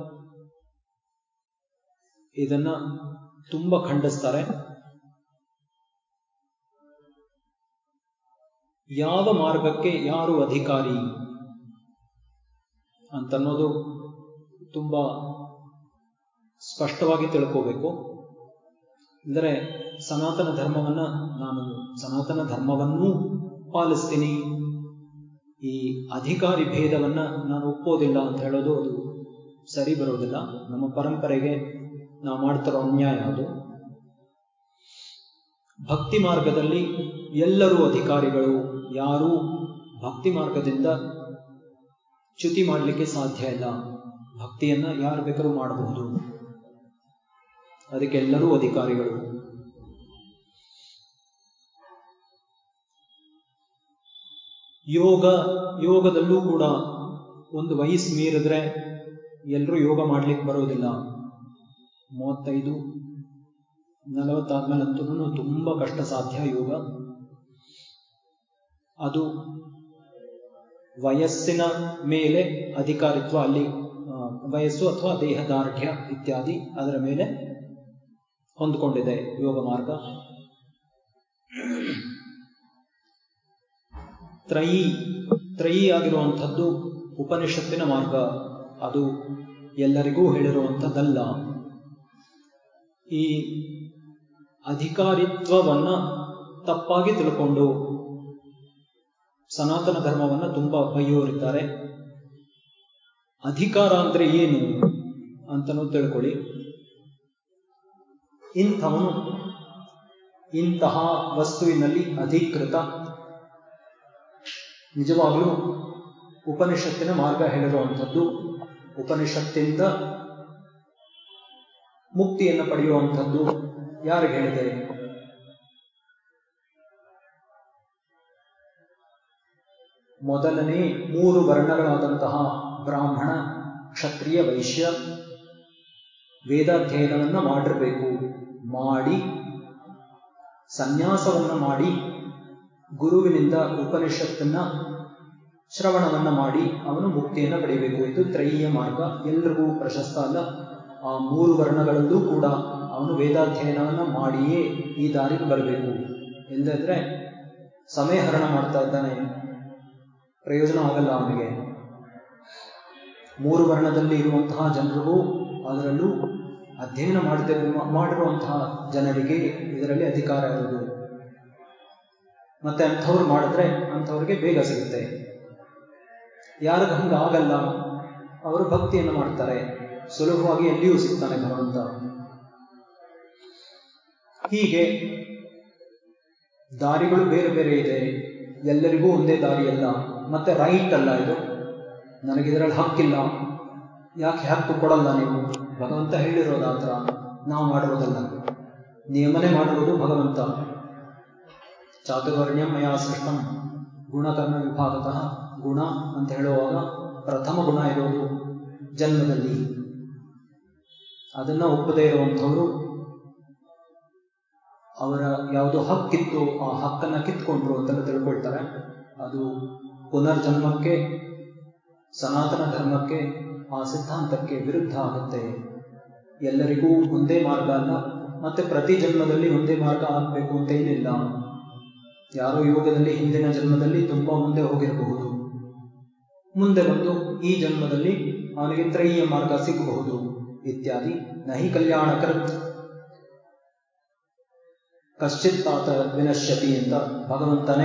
ಇದನ್ನ ತುಂಬ ಖಂಡಿಸ್ತಾರೆ ಯಾವ ಮಾರ್ಗಕ್ಕೆ ಯಾರು ಅಧಿಕಾರಿ ಅಂತನ್ನೋದು ತುಂಬ ಸ್ಪಷ್ಟವಾಗಿ ತಿಳ್ಕೋಬೇಕು ಅಂದರೆ ಸನಾತನ ಧರ್ಮವನ್ನ ನಾನು ಸನಾತನ ಧರ್ಮವನ್ನೂ ಪಾಲಿಸ್ತೀನಿ ಈ ಅಧಿಕಾರಿ ಭೇದವನ್ನ ನಾನು ಒಪ್ಪೋದಿಲ್ಲ ಅಂತ ಹೇಳೋದು ಅದು ಸರಿ ಬರೋದಿಲ್ಲ ನಮ್ಮ ಪರಂಪರೆಗೆ ನಾವು ಮಾಡ್ತಿರೋ ಅನ್ಯಾಯ ಅದು ಭಕ್ತಿ ಮಾರ್ಗದಲ್ಲಿ ಎಲ್ಲರೂ ಅಧಿಕಾರಿಗಳು ಯಾರೂ ಭಕ್ತಿ ಮಾರ್ಗದಿಂದ ಚ್ಯುತಿ ಮಾಡಲಿಕ್ಕೆ ಸಾಧ್ಯ ಇಲ್ಲ ಭಕ್ತಿಯನ್ನ ಯಾರು ಬೇಕಾದ್ರೂ ಮಾಡಬಹುದು ಅದಕ್ಕೆ ಎಲ್ಲರೂ ಅಧಿಕಾರಿಗಳು ಯೋಗ ಯೋಗದಲ್ಲೂ ಕೂಡ ಒಂದು ವಯಸ್ಸು ಮೀರಿದ್ರೆ ಎಲ್ಲರೂ ಯೋಗ ಮಾಡ್ಲಿಕ್ಕೆ ಬರೋದಿಲ್ಲ ಮೂವತ್ತೈದು ನಲವತ್ತಾದ್ಮೇಲೆ ಅಂತೂ ತುಂಬ ಕಷ್ಟ ಸಾಧ್ಯ ಯೋಗ ಅದು ವಯಸ್ಸಿನ ಮೇಲೆ ಅಧಿಕಾರಿತ್ವ ಅಲ್ಲಿ ವಯಸ್ಸು ಅಥವಾ ದೇಹದಾರ್ಢ್ಯ ಇತ್ಯಾದಿ ಅದರ ಮೇಲೆ ಹೊಂದ್ಕೊಂಡಿದೆ ಯೋಗ ಮಾರ್ಗ ತ್ರಯಿ ತ್ರಯಿ ಆಗಿರುವಂಥದ್ದು ಉಪನಿಷತ್ತಿನ ಮಾರ್ಗ ಅದು ಎಲ್ಲರಿಗೂ ಹೇಳಿರುವಂಥದ್ದಲ್ಲ ಈ ಅಧಿಕಾರಿತ್ವವನ್ನ ತಪ್ಪಾಗಿ ತಿಳ್ಕೊಂಡು ಸನಾತನ ಧರ್ಮವನ್ನ ತುಂಬಾ ಬೈಯೋರಿದ್ದಾರೆ ಅಧಿಕಾರ ಅಂದ್ರೆ ಏನು ಅಂತನೂ ತಿಳ್ಕೊಳ್ಳಿ ಇಂಥವನು ಇಂತಹ ವಸ್ತುವಿನಲ್ಲಿ ಅಧಿಕೃತ ನಿಜವಾಗಲೂ ಉಪನಿಷತ್ತಿನ ಮಾರ್ಗ ಹೇಳಿರುವಂಥದ್ದು ಉಪನಿಷತ್ತಿಂದ ಮುಕ್ತಿಯನ್ನು ಪಡೆಯುವಂಥದ್ದು ಯಾರಿಗೆ ಹೇಳಿದೆ ಮೊದಲನೇ ಮೂರು ವರ್ಣಗಳಾದಂತಹ ಬ್ರಾಹ್ಮಣ ಕ್ಷತ್ರಿಯ ವೈಶ್ಯ ವೇದಾಧ್ಯಯನವನ್ನು ಮಾಡಿರಬೇಕು ಮಾಡಿ ಸನ್ಯಾಸವನ್ನ ಮಾಡಿ ಗುರುವಿನಿಂದ ಉಪನಿಷತ್ತನ್ನ ಶ್ರವಣವನ್ನ ಮಾಡಿ ಅವನು ಮುಕ್ತಿಯನ್ನು ಪಡೆಯಬೇಕು ಇದು ತ್ರಯೀಯ ಮಾರ್ಗ ಎಲ್ರಿಗೂ ಪ್ರಶಸ್ತ ಅಲ್ಲ ಆ ಮೂರು ವರ್ಣಗಳಲ್ಲೂ ಕೂಡ ಅವನು ವೇದಾಧ್ಯಯನವನ್ನ ಮಾಡಿಯೇ ಈ ದಾರಿಗೆ ಬರಬೇಕು ಇಲ್ಲದ್ರೆ ಸಮಯ ಹರಣ ಮಾಡ್ತಾ ಇದ್ದಾನೆ ಪ್ರಯೋಜನ ಆಗಲ್ಲ ಅವನಿಗೆ ಮೂರು ವರ್ಣದಲ್ಲಿ ಇರುವಂತಹ ಜನರಿಗೂ ಅದರಲ್ಲೂ ಅಧ್ಯಯನ ಮಾಡದೆ ಮಾಡಿರುವಂತಹ ಜನರಿಗೆ ಇದರಲ್ಲಿ ಅಧಿಕಾರ ಇರೋದು ಮತ್ತೆ ಅಂಥವ್ರು ಮಾಡಿದ್ರೆ ಅಂಥವ್ರಿಗೆ ಬೇಗ ಸಿಗುತ್ತೆ ಯಾರಿಗೆ ಹಂಗ ಆಗಲ್ಲ ಅವರು ಭಕ್ತಿಯನ್ನು ಮಾಡ್ತಾರೆ ಸುಲಭವಾಗಿ ಎಲ್ಲಿಯೂ ಸಿಗ್ತಾನೆ ಭಗವಂತ ಹೀಗೆ ದಾರಿಗಳು ಬೇರೆ ಬೇರೆ ಇದೆ ಎಲ್ಲರಿಗೂ ಒಂದೇ ದಾರಿಯಲ್ಲ ಮತ್ತೆ ರೈಟ್ ಅಲ್ಲ ಇದು ನನಗಿದರಲ್ಲಿ ಹಕ್ಕಿಲ್ಲ ಯಾಕೆ ಹಕ್ಕು ಕೊಡಲ್ಲ ನೀವು ಭಗವಂತ ಹೇಳಿರೋದು ಆ ಥರ ನಾವು ಮಾಡಿರೋದಲ್ಲ ನಿಯಮನೆ ಮಾಡಿರೋದು ಭಗವಂತ ಚಾತುರ್ವರ್ಣ್ಯಂ ಮಯಾ ಸೃಷ್ಟಂ ಗುಣಕರ್ಮ ವಿಭಾಗತಃ ಗುಣ ಅಂತ ಹೇಳುವಾಗ ಪ್ರಥಮ ಗುಣ ಇರೋದು ಜನ್ಮದಲ್ಲಿ ಅದನ್ನ ಒಪ್ಪದೇ ಇರುವಂಥವರು ಅವರ ಯಾವುದೋ ಹಕ್ಕಿತ್ತು ಆ ಹಕ್ಕನ್ನ ಕಿತ್ಕೊಂಡ್ರು ಅಂತೆಲ್ಲ ತಿಳ್ಕೊಳ್ತಾರೆ ಅದು ಪುನರ್ಜನ್ಮಕ್ಕೆ ಸನಾತನ ಧರ್ಮಕ್ಕೆ ಆ ಸಿದ್ಧಾಂತಕ್ಕೆ ವಿರುದ್ಧ ಆಗುತ್ತೆ ಎಲ್ಲರಿಗೂ ಒಂದೇ ಮಾರ್ಗ ಅಲ್ಲ ಮತ್ತೆ ಪ್ರತಿ ಜನ್ಮದಲ್ಲಿ ಒಂದೇ ಮಾರ್ಗ ಆಗಬೇಕು ಅಂತ ಏನಿಲ್ಲ ಯಾರೋ ಯೋಗದಲ್ಲಿ ಹಿಂದಿನ ಜನ್ಮದಲ್ಲಿ ತುಂಬಾ ಮುಂದೆ ಹೋಗಿರಬಹುದು ಮುಂದೆ ಬಂದು ಈ ಜನ್ಮದಲ್ಲಿ ಅವನಿಗೆ ತ್ರಯೀಯ ಮಾರ್ಗ ಸಿಗಬಹುದು ಇತ್ಯಾದಿ ನಹಿ ಕಲ್ಯಾಣಕೃತ್ ಕಶ್ಚಿತ್ತಾತ ವಿನಶ್ಯತಿ ಅಂತ ಭಗವಂತನೇ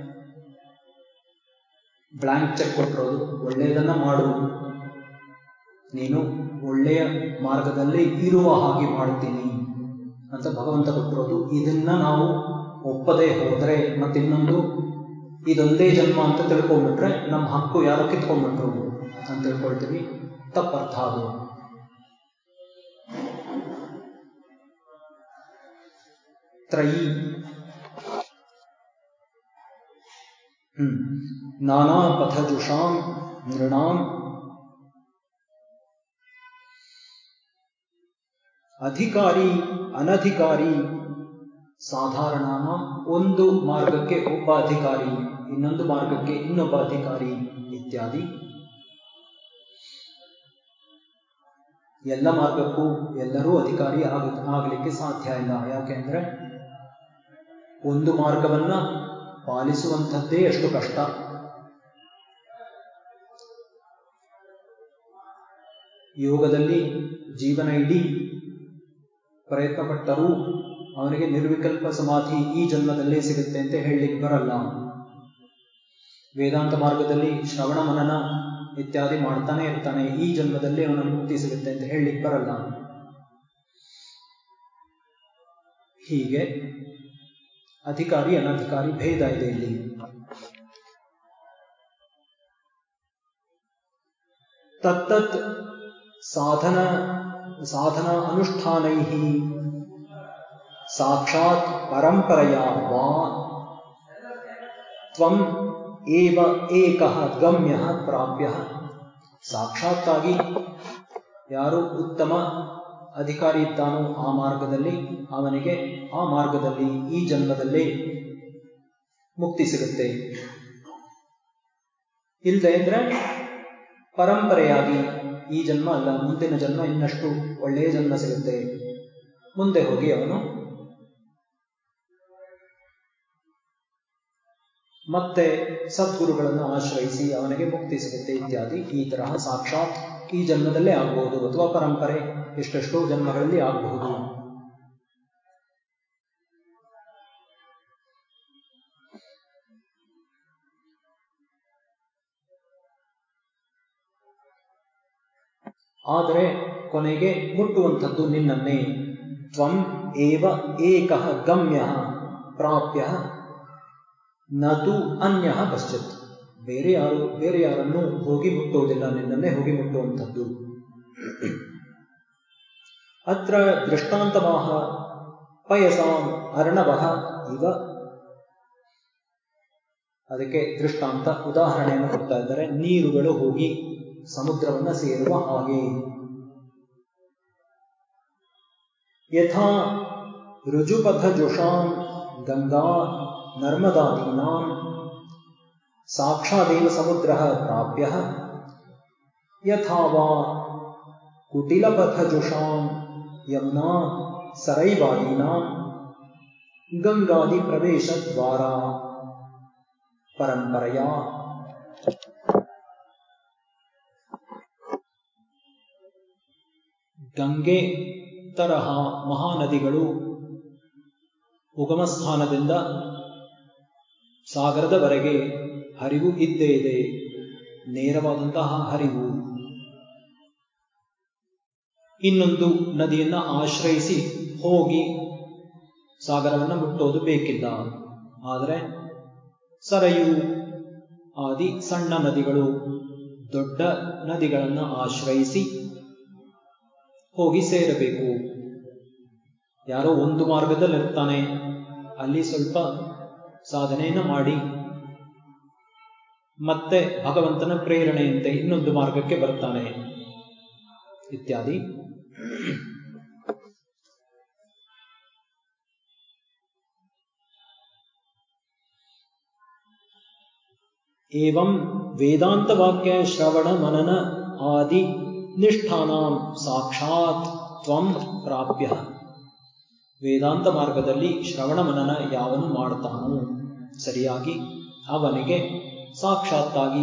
ಬ್ಲಾಂಕ್ ಚೆಕ್ ಕೊಟ್ಟಿರೋದು ಒಳ್ಳೆಯದನ್ನ ಮಾಡು ನೀನು ಒಳ್ಳೆಯ ಮಾರ್ಗದಲ್ಲಿ ಇರುವ ಹಾಗೆ ಮಾಡ್ತೀನಿ ಅಂತ ಭಗವಂತ ಕೊಟ್ಟಿರೋದು ಇದನ್ನ ನಾವು ಒಪ್ಪದೇ ಹೋದ್ರೆ ಮತ್ತಿನ್ನೊಂದು ಇದೊಂದೇ ಜನ್ಮ ಅಂತ ತಿಳ್ಕೊಂಡ್ಬಿಟ್ರೆ ನಮ್ಮ ಹಕ್ಕು ಯಾರೋ ಕಿತ್ಕೊಂಡ್ಬಿಟ್ರು ಅಂತ ತಿಳ್ಕೊಳ್ತೀವಿ ತಪ್ಪರ್ಥ ಅದು ತ್ರಯಿ ಹ್ಮ್ ನಾನಾ ಪಥಜುಷಾಂ ನೃಣಾಂ ಅಧಿಕಾರಿ ಅನಧಿಕಾರಿ ಸಾಧಾರಣನ ಒಂದು ಮಾರ್ಗಕ್ಕೆ ಒಬ್ಬ ಅಧಿಕಾರಿ ಇನ್ನೊಂದು ಮಾರ್ಗಕ್ಕೆ ಇನ್ನೊಬ್ಬ ಅಧಿಕಾರಿ ಇತ್ಯಾದಿ ಎಲ್ಲ ಮಾರ್ಗಕ್ಕೂ ಎಲ್ಲರೂ ಅಧಿಕಾರಿ ಆಗ ಆಗಲಿಕ್ಕೆ ಸಾಧ್ಯ ಇಲ್ಲ ಯಾಕೆಂದ್ರೆ ಒಂದು ಮಾರ್ಗವನ್ನ ಪಾಲಿಸುವಂಥದ್ದೇ ಎಷ್ಟು ಕಷ್ಟ ಯೋಗದಲ್ಲಿ ಜೀವನ ಇಡೀ ಪ್ರಯತ್ನ ಪಟ್ಟರೂ ಅವನಿಗೆ ನಿರ್ವಿಕಲ್ಪ ಸಮಾಧಿ ಈ ಜನ್ಮದಲ್ಲೇ ಸಿಗುತ್ತೆ ಅಂತ ಹೇಳಲಿಕ್ಕೆ ಬರಲ್ಲ ವೇದಾಂತ ಮಾರ್ಗದಲ್ಲಿ ಶ್ರವಣ ಮನನ ಇತ್ಯಾದಿ ಮಾಡ್ತಾನೆ ಇರ್ತಾನೆ ಈ ಜನ್ಮದಲ್ಲಿ ಅವನ ಮುಕ್ತಿ ಸಿಗುತ್ತೆ ಅಂತ ಹೇಳಲಿಕ್ಕೆ ಬರಲ್ಲ ಹೀಗೆ ಅಧಿಕಾರಿ ಅನಧಿಕಾರಿ ಭೇದ ಇದೆ ಇಲ್ಲಿ ತತ್ತತ್ ಸಾಧನ ಸಾಧನ ಅನುಷ್ಠಾನೈ ಸಾಕ್ಷಾತ್ ಪರಂಪರೆಯ ವಾ ತ್ವಂ ಏವ ಏಕಃ ಗಮ್ಯ ಪ್ರಾಪ್ಯ ಸಾಕ್ಷಾತ್ತಾಗಿ ಯಾರು ಉತ್ತಮ ಅಧಿಕಾರಿ ಇದ್ದಾನೋ ಆ ಮಾರ್ಗದಲ್ಲಿ ಅವನಿಗೆ ಆ ಮಾರ್ಗದಲ್ಲಿ ಈ ಜನ್ಮದಲ್ಲೇ ಮುಕ್ತಿ ಸಿಗುತ್ತೆ ಇಲ್ಲದೆ ಅಂದ್ರೆ ಪರಂಪರೆಯಾಗಿ ಈ ಜನ್ಮ ಅಲ್ಲ ಮುಂದಿನ ಜನ್ಮ ಇನ್ನಷ್ಟು ಒಳ್ಳೆಯ ಜನ್ಮ ಸಿಗುತ್ತೆ ಮುಂದೆ ಹೋಗಿ ಅವನು ಮತ್ತೆ ಸದ್ಗುರುಗಳನ್ನು ಆಶ್ರಯಿಸಿ ಅವನಿಗೆ ಮುಕ್ತಿ ಸಿಗುತ್ತೆ ಇತ್ಯಾದಿ ಈ ತರಹ ಸಾಕ್ಷಾತ್ ಈ ಜನ್ಮದಲ್ಲೇ ಆಗಬಹುದು ಅಥವಾ ಪರಂಪರೆ ಎಷ್ಟೆಷ್ಟೋ ಜನ್ಮಗಳಲ್ಲಿ ಆಗಬಹುದು ಆದರೆ ಕೊನೆಗೆ ಮುಟ್ಟುವಂಥದ್ದು ನಿನ್ನನ್ನೇ ತ್ವಂ ಏವ ಏಕಃ ಗಮ್ಯ ಪ್ರಾಪ್ಯ ನತು ಅನ್ಯ ಕಶ್ಚಿತ್ ಬೇರೆ ಯಾರು ಬೇರೆ ಯಾರನ್ನು ಹೋಗಿ ಮುಟ್ಟುವುದಿಲ್ಲ ನಿನ್ನನ್ನೇ ಹೋಗಿ ಮುಟ್ಟುವಂಥದ್ದು ಅತ್ರ ದೃಷ್ಟಾಂತಮಾಹ ಪಯಸಾಂ ಅರ್ಣವ ಇವ ಅದಕ್ಕೆ ದೃಷ್ಟಾಂತ ಉದಾಹರಣೆಯನ್ನು ಕೊಡ್ತಾ ಇದ್ದಾರೆ ನೀರುಗಳು ಹೋಗಿ ಸಮುದ್ರವನ್ನ ಸೇರುವ ಹಾಗೆ ಯಥಾ ರುಜುಪಥ ಜುಷಾಂ ಗಂಗಾ ನರ್ಮದಾದೀನಾಂ ಸಾಕ್ಷಾದೇವ ಸಮುದ್ರ ಪ್ರಾಪ್ಯ ಯಥಾ ವಾ ಕುಟಿಲಪಥಜುಷಾಂ ಯಮುನಾ ಸರೈವಾದೀನಾಂ ಗಂಗಾದಿ ಪ್ರವೇಶದ್ವಾರ ಪರಂಪರೆಯ ಗಂಗೆ ತರಹ ಮಹಾನದಿಗಳು ಉಗಮ ಸ್ಥಾನದಿಂದ ಸಾಗರದವರೆಗೆ ಹರಿವು ಇದ್ದೇ ಇದೆ ನೇರವಾದಂತಹ ಹರಿವು ಇನ್ನೊಂದು ನದಿಯನ್ನ ಆಶ್ರಯಿಸಿ ಹೋಗಿ ಸಾಗರವನ್ನು ಮುಟ್ಟೋದು ಬೇಕಿಲ್ಲ ಆದರೆ ಸರಯು ಆದಿ ಸಣ್ಣ ನದಿಗಳು ದೊಡ್ಡ ನದಿಗಳನ್ನು ಆಶ್ರಯಿಸಿ ಹೋಗಿ ಸೇರಬೇಕು ಯಾರೋ ಒಂದು ಮಾರ್ಗದಲ್ಲಿರ್ತಾನೆ ಅಲ್ಲಿ ಸ್ವಲ್ಪ ಸಾಧನೆಯನ್ನು ಮಾಡಿ ಮತ್ತೆ ಭಗವಂತನ ಪ್ರೇರಣೆಯಂತೆ ಇನ್ನೊಂದು ಮಾರ್ಗಕ್ಕೆ ಬರ್ತಾನೆ ಇತ್ಯಾದಿ एवं वेदांत वाक्य श्रवण मनन आदि ನಿಷ್ಠಾನಾಂ ಸಾಕ್ಷಾತ್ ತ್ವಂ ಪ್ರಾಪ್ಯ ವೇದಾಂತ ಮಾರ್ಗದಲ್ಲಿ ಶ್ರವಣ ಮನನ ಯಾವನು ಮಾಡ್ತಾನೋ ಸರಿಯಾಗಿ ಅವನಿಗೆ ಸಾಕ್ಷಾತ್ತಾಗಿ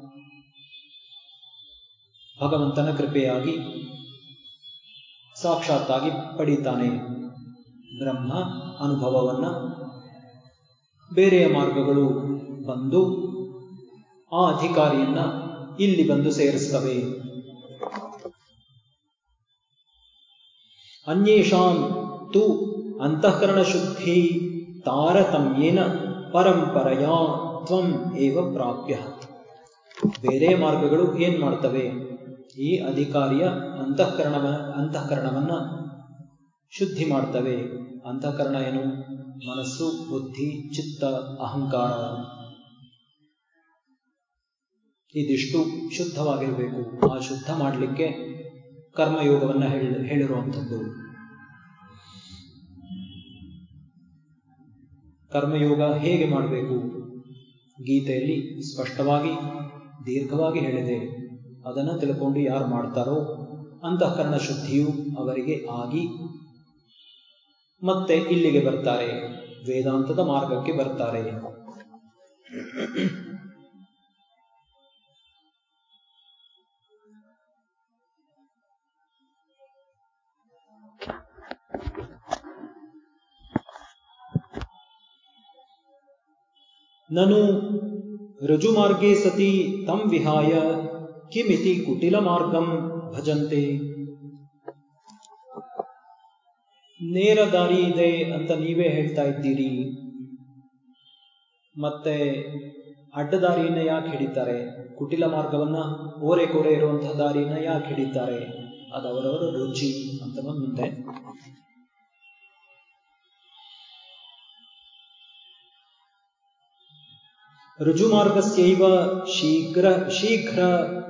ಭಗವಂತನ ಕೃಪೆಯಾಗಿ ಸಾಕ್ಷಾತ್ತಾಗಿ ಪಡೀತಾನೆ ಬ್ರಹ್ಮ ಅನುಭವವನ್ನ ಬೇರೆಯ ಮಾರ್ಗಗಳು ಬಂದು ಆ ಅಧಿಕಾರಿಯನ್ನ ಇಲ್ಲಿ ಬಂದು ಸೇರಿಸ್ತವೆ ಅನ್ಯೇಷಾಂ ತು ಅಂತಃಕರಣ ಶುದ್ಧಿ ತಾರತಮ್ಯೇನ ಪರಂಪರೆಯ ತ್ವಂ ಏವ ಪ್ರಾಪ್ಯ ಬೇರೆ ಮಾರ್ಗಗಳು ಏನ್ ಮಾಡ್ತವೆ ಈ ಅಧಿಕಾರಿಯ ಅಂತಃಕರಣವ ಅಂತಃಕರಣವನ್ನ ಶುದ್ಧಿ ಮಾಡ್ತವೆ ಅಂತಃಕರಣ ಏನು ಮನಸ್ಸು ಬುದ್ಧಿ ಚಿತ್ತ ಅಹಂಕಾರ ಇದಿಷ್ಟು ಶುದ್ಧವಾಗಿರಬೇಕು ಆ ಶುದ್ಧ ಮಾಡಲಿಕ್ಕೆ ಕರ್ಮಯೋಗವನ್ನ ಹೇಳಿರುವಂಥದ್ದು ಕರ್ಮಯೋಗ ಹೇಗೆ ಮಾಡಬೇಕು ಗೀತೆಯಲ್ಲಿ ಸ್ಪಷ್ಟವಾಗಿ ದೀರ್ಘವಾಗಿ ಹೇಳಿದೆ ಅದನ್ನು ತಿಳ್ಕೊಂಡು ಯಾರು ಮಾಡ್ತಾರೋ ಅಂತಃಕರಣ ಶುದ್ಧಿಯು ಅವರಿಗೆ ಆಗಿ ಮತ್ತೆ ಇಲ್ಲಿಗೆ ಬರ್ತಾರೆ ವೇದಾಂತದ ಮಾರ್ಗಕ್ಕೆ ಬರ್ತಾರೆ ನನು ಋಜುಮಾರ್ಗೇ ಸತಿ ತಂ ವಿಹಾಯ ಕಿಮಿತಿ ಕುಟಿಲ ಮಾರ್ಗಂ ಭಜಂತೆ ನೇರ ದಾರಿ ಇದೆ ಅಂತ ನೀವೇ ಹೇಳ್ತಾ ಇದ್ದೀರಿ ಮತ್ತೆ ಅಡ್ಡದಾರಿಯನ್ನ ಯಾಕೆ ಹಿಡಿತಾರೆ ಕುಟಿಲ ಮಾರ್ಗವನ್ನ ಓರೆ ಕೋರೆ ಇರುವಂತಹ ದಾರಿಯನ್ನ ಯಾಕೆ ಹಿಡಿತಾರೆ ಅದು ಅವರವರ ರುಚಿ ಅಂತ ಮುಂದೆ ರುಜುಮಾರ್ಗಸ್ಯೈವ ಶೀಘ್ರ ಶೀಘ್ರ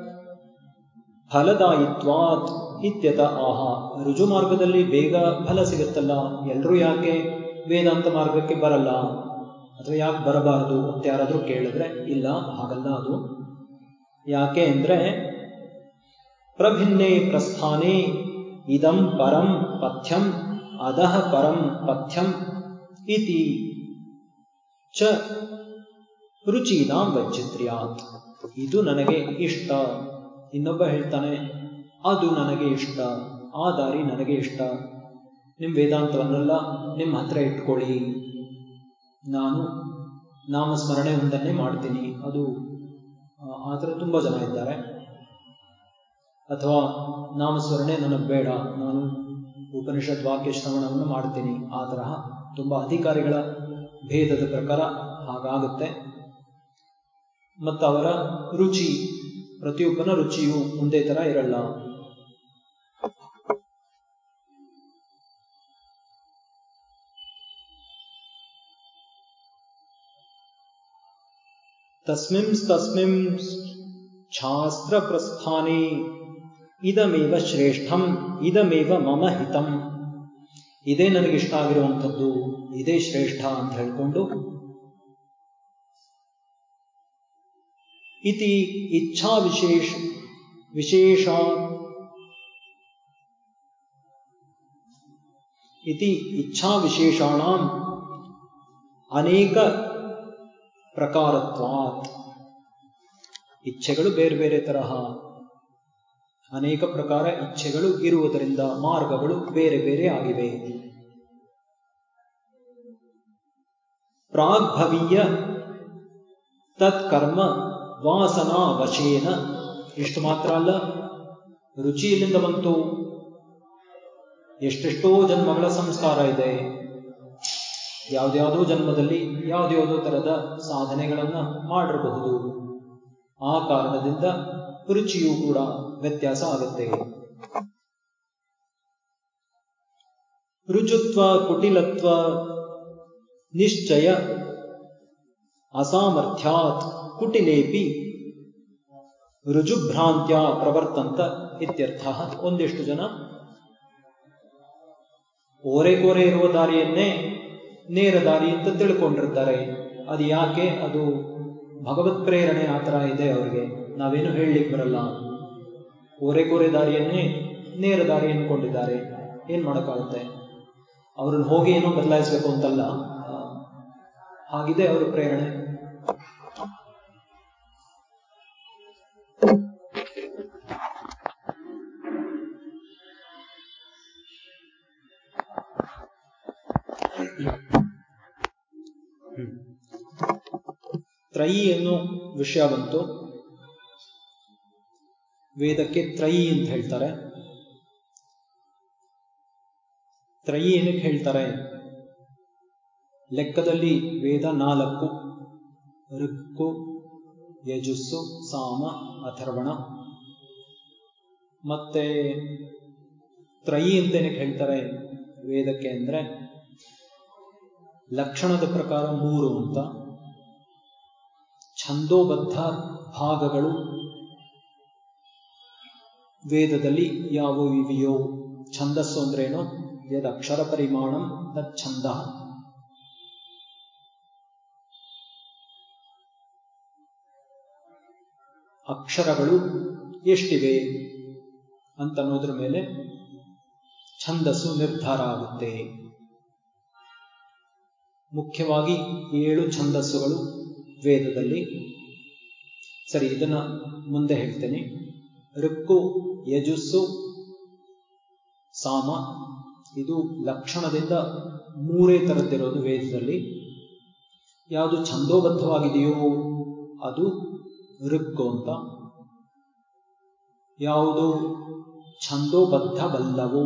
ಫಲದಾಯಿತ್ವಾತ್ ಇತ್ಯತ ಆಹ ರುಜು ಮಾರ್ಗದಲ್ಲಿ ಬೇಗ ಫಲ ಸಿಗುತ್ತಲ್ಲ ಎಲ್ಲರೂ ಯಾಕೆ ವೇದಾಂತ ಮಾರ್ಗಕ್ಕೆ ಬರಲ್ಲ ಅಥವಾ ಯಾಕೆ ಬರಬಾರದು ಅಂತ ಯಾರಾದರೂ ಕೇಳಿದ್ರೆ ಇಲ್ಲ ಹಾಗಲ್ಲ ಅದು ಯಾಕೆ ಅಂದ್ರೆ ಪ್ರಭಿನ್ನೆ ಪ್ರಸ್ಥಾನೆ ಇದಂ ಪರಂ ಪಥ್ಯಂ ಅಧಃ ಪರಂ ಪಥ್ಯಂ ಇತಿ ಚ ರುಚೀನಾಂ ವೈಚಿತ್ರ್ಯಾತ್ ಇದು ನನಗೆ ಇಷ್ಟ ಇನ್ನೊಬ್ಬ ಹೇಳ್ತಾನೆ ಅದು ನನಗೆ ಇಷ್ಟ ಆ ದಾರಿ ನನಗೆ ಇಷ್ಟ ನಿಮ್ಮ ವೇದಾಂತವನ್ನೆಲ್ಲ ನಿಮ್ಮ ಹತ್ರ ಇಟ್ಕೊಳ್ಳಿ ನಾನು ನಾಮಸ್ಮರಣೆ ಒಂದನ್ನೇ ಮಾಡ್ತೀನಿ ಅದು ಆ ಥರ ತುಂಬ ಜನ ಇದ್ದಾರೆ ಅಥವಾ ನಾಮಸ್ಮರಣೆ ನನಗೆ ಬೇಡ ನಾನು ಉಪನಿಷತ್ ವಾಕ್ಯ ಶ್ರವಣವನ್ನು ಮಾಡ್ತೀನಿ ಆ ತರಹ ತುಂಬ ಅಧಿಕಾರಿಗಳ ಭೇದದ ಪ್ರಕಾರ ಹಾಗಾಗುತ್ತೆ ಮತ್ತು ಅವರ ರುಚಿ ಪ್ರತಿಯೊಬ್ಬನ ರುಚಿಯು ಒಂದೇ ತರ ಇರಲ್ಲ ತಸ್ಮಿಂಸ್ತಸ್ಮಿಂ ಶಾಸ್ತ್ರ ಪ್ರಸ್ಥಾನೇ ಇದಮೇವ ಶ್ರೇಷ್ಠಂ ಇದಮೇವ ಮಮ ಹಿತಂ ಇದೇ ನನಗಿಷ್ಟ ಆಗಿರುವಂಥದ್ದು ಇದೇ ಶ್ರೇಷ್ಠ ಅಂತ ಹೇಳ್ಕೊಂಡು ಇತಿ ಇಚ್ಛಾ ವಿಶೇಷ ವಿಶೇಷ ಇತಿ ಇಚ್ಛಾ ವಿಶೇಷಾಣ ಅನೇಕ ಪ್ರಕಾರತ್ವಾತ್ ಇಚ್ಛೆಗಳು ಬೇರೆ ಬೇರೆ ತರಹ ಅನೇಕ ಪ್ರಕಾರ ಇಚ್ಛೆಗಳು ಇರುವುದರಿಂದ ಮಾರ್ಗಗಳು ಬೇರೆ ಬೇರೆ ಆಗಿವೆ ಪ್ರಾಗ್ಭವೀಯ ತತ್ಕರ್ಮ ವಾಸನಾ ವಶೇನ ಇಷ್ಟು ಮಾತ್ರ ಅಲ್ಲ ರುಚಿ ಎಲ್ಲಿಂದ ಬಂತು ಎಷ್ಟೆಷ್ಟೋ ಜನ್ಮಗಳ ಸಂಸ್ಕಾರ ಇದೆ ಯಾವುದ್ಯಾವುದೋ ಜನ್ಮದಲ್ಲಿ ಯಾವುದ್ಯಾವುದೋ ತರದ ಸಾಧನೆಗಳನ್ನ ಮಾಡಿರಬಹುದು ಆ ಕಾರಣದಿಂದ ರುಚಿಯೂ ಕೂಡ ವ್ಯತ್ಯಾಸ ಆಗುತ್ತೆ ರುಜುತ್ವ ಕುಟಿಲತ್ವ ನಿಶ್ಚಯ ಅಸಾಮರ್ಥ್ಯಾತ್ ಕುಟಿಲೇಪಿ ರುಜುಭ್ರಾಂತ್ಯ ಪ್ರವರ್ತಂತ ಇತ್ಯರ್ಥ ಒಂದಿಷ್ಟು ಜನ ಓರೆಕೋರೆ ಇರುವ ದಾರಿಯನ್ನೇ ನೇರ ದಾರಿ ಅಂತ ತಿಳ್ಕೊಂಡಿರ್ತಾರೆ ಅದು ಯಾಕೆ ಅದು ಭಗವತ್ ಪ್ರೇರಣೆ ಆ ಥರ ಇದೆ ಅವರಿಗೆ ನಾವೇನು ಹೇಳಲಿಕ್ಕೆ ಬರಲ್ಲ ಓರೆಕೋರೆ ದಾರಿಯನ್ನೇ ನೇರ ದಾರಿ ಅನ್ಕೊಂಡಿದ್ದಾರೆ ಏನ್ ಮಾಡೋಕ್ಕಾಗುತ್ತೆ ಅವ್ರನ್ನ ಹೋಗಿ ಏನೋ ಬದಲಾಯಿಸ್ಬೇಕು ಅಂತಲ್ಲ ಹಾಗಿದೆ ಅವರ ಪ್ರೇರಣೆ ತ್ರಯಿ ಅನ್ನೋ ವಿಷಯ ಬಂತು ವೇದಕ್ಕೆ ತ್ರಯಿ ಅಂತ ಹೇಳ್ತಾರೆ ತ್ರಯಿ ಏನಕ್ಕೆ ಹೇಳ್ತಾರೆ ಲೆಕ್ಕದಲ್ಲಿ ವೇದ ನಾಲ್ಕು ಋಕ್ಕು ಯಜುಸ್ಸು ಸಾಮ ಅಥರ್ವಣ ಮತ್ತೆ ತ್ರಯಿ ಅಂತ ಏನಕ್ಕೆ ಹೇಳ್ತಾರೆ ವೇದಕ್ಕೆ ಅಂದ್ರೆ ಲಕ್ಷಣದ ಪ್ರಕಾರ ಮೂರು ಅಂತ ಛಂದೋಬದ್ಧ ಭಾಗಗಳು ವೇದದಲ್ಲಿ ಯಾವುವು ಇವೆಯೋ ಛಂದಸ್ಸು ಅಂದ್ರೇನು ಯದ್ ಅಕ್ಷರ ಪರಿಮಾಣಂ ತತ್ ಛಂದ ಅಕ್ಷರಗಳು ಎಷ್ಟಿವೆ ಅಂತನ್ನೋದ್ರ ಮೇಲೆ ಛಂದಸ್ಸು ನಿರ್ಧಾರ ಆಗುತ್ತೆ ಮುಖ್ಯವಾಗಿ ಏಳು ಛಂದಸ್ಸುಗಳು ವೇದದಲ್ಲಿ ಸರಿ ಇದನ್ನ ಮುಂದೆ ಹೇಳ್ತೇನೆ ಋಕ್ಕು ಯಜುಸ್ಸು ಸಾಮ ಇದು ಲಕ್ಷಣದಿಂದ ಮೂರೇ ತರದ್ದಿರೋದು ವೇದದಲ್ಲಿ ಯಾವುದು ಛಂದೋಬದ್ಧವಾಗಿದೆಯೋ ಅದು ಋಕ್ಕು ಅಂತ ಯಾವುದು ಛಂದೋಬದ್ಧವಲ್ಲವೋ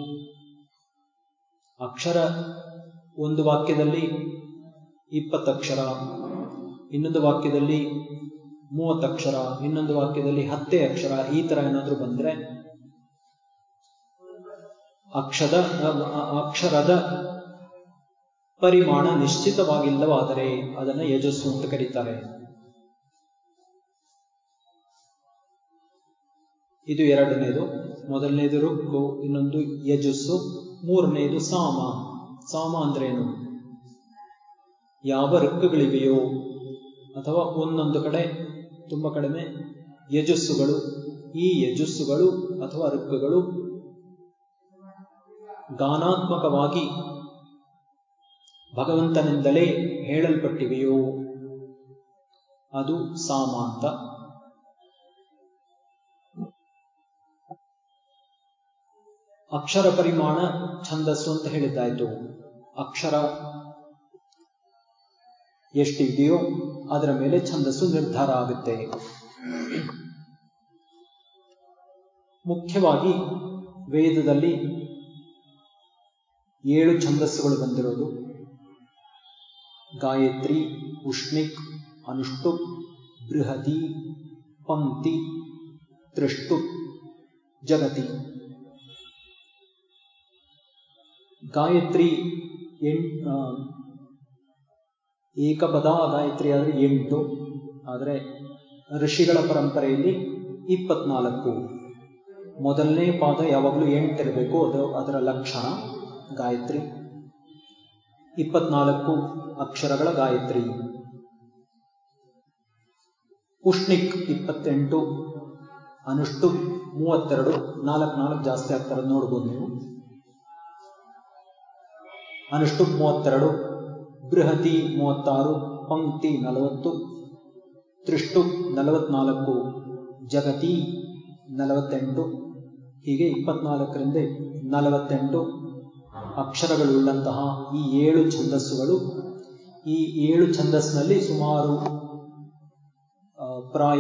ಅಕ್ಷರ ಒಂದು ವಾಕ್ಯದಲ್ಲಿ ಇಪ್ಪತ್ತಕ್ಷರ ಇನ್ನೊಂದು ವಾಕ್ಯದಲ್ಲಿ ಮೂವತ್ತಕ್ಷರ ಇನ್ನೊಂದು ವಾಕ್ಯದಲ್ಲಿ ಹತ್ತೇ ಅಕ್ಷರ ಈ ತರ ಏನಾದರೂ ಬಂದ್ರೆ ಅಕ್ಷದ ಅಕ್ಷರದ ಪರಿಮಾಣ ನಿಶ್ಚಿತವಾಗಿಲ್ಲವಾದರೆ ಅದನ್ನು ಯಜಸ್ಸು ಅಂತ ಕರೀತಾರೆ ಇದು ಎರಡನೇದು ಮೊದಲನೇದು ರುಕ್ಕು ಇನ್ನೊಂದು ಯಜಸ್ಸು ಮೂರನೇದು ಸಾಮ ಸಾಮ ಅಂದ್ರೇನು ಯಾವ ಋಕ್ಕುಗಳಿವೆಯೋ ಅಥವಾ ಒಂದೊಂದು ಕಡೆ ತುಂಬ ಕಡಿಮೆ ಯಜಸ್ಸುಗಳು ಈ ಯಜಸ್ಸುಗಳು ಅಥವಾ ಋಕ್ಕುಗಳು ಗಾನಾತ್ಮಕವಾಗಿ ಭಗವಂತನಿಂದಲೇ ಹೇಳಲ್ಪಟ್ಟಿವೆಯೋ ಅದು ಸಾಮ ಅಂತ ಅಕ್ಷರ ಪರಿಮಾಣ ಛಂದಸ್ಸು ಅಂತ ಹೇಳಿದ್ದಾಯ್ತು ಅಕ್ಷರ ಎಷ್ಟಿದೆಯೋ ಅದರ ಮೇಲೆ ಛಂದಸ್ಸು ನಿರ್ಧಾರ ಆಗುತ್ತೆ ಮುಖ್ಯವಾಗಿ ವೇದದಲ್ಲಿ ಏಳು ಛಂದಸ್ಸುಗಳು ಬಂದಿರೋದು ಗಾಯತ್ರಿ ಉಷ್ಣಿಕ್ ಅನುಷ್ಠುಪ್ ಬೃಹತಿ ಪಂಕ್ತಿ ತ್ರಿಷ್ಟು ಜಗತಿ ಗಾಯತ್ರಿ ಎಂಟು ಏಕಪದ ಗಾಯತ್ರಿ ಆದರೆ ಎಂಟು ಆದರೆ ಋಷಿಗಳ ಪರಂಪರೆಯಲ್ಲಿ ಇಪ್ಪತ್ನಾಲ್ಕು ಮೊದಲನೇ ಪಾದ ಯಾವಾಗಲೂ ಎಂಟಿರಬೇಕು ಅದು ಅದರ ಲಕ್ಷಣ ಗಾಯತ್ರಿ ಇಪ್ಪತ್ನಾಲ್ಕು ಅಕ್ಷರಗಳ ಗಾಯತ್ರಿ ಉಷ್ಣಿಕ್ ಇಪ್ಪತ್ತೆಂಟು ಅನುಷ್ಟು ಮೂವತ್ತೆರಡು ನಾಲ್ಕು ನಾಲ್ಕು ಜಾಸ್ತಿ ಆಗ್ತಾರೆ ನೋಡ್ಬೋದು ನೀವು ಅನುಷ್ಟು ಮೂವತ್ತೆರಡು ಬೃಹತಿ ಮೂವತ್ತಾರು ಪಂಕ್ತಿ ನಲವತ್ತು ತ್ರಿಷ್ಟು ನಲವತ್ನಾಲ್ಕು ಜಗತಿ ನಲವತ್ತೆಂಟು ಹೀಗೆ ಇಪ್ಪತ್ನಾಲ್ಕರಿಂದ ನಲವತ್ತೆಂಟು ಅಕ್ಷರಗಳುಳ್ಳಂತಹ ಈ ಏಳು ಛಂದಸ್ಸುಗಳು ಈ ಏಳು ಛಂದಸ್ಸಿನಲ್ಲಿ ಸುಮಾರು ಪ್ರಾಯ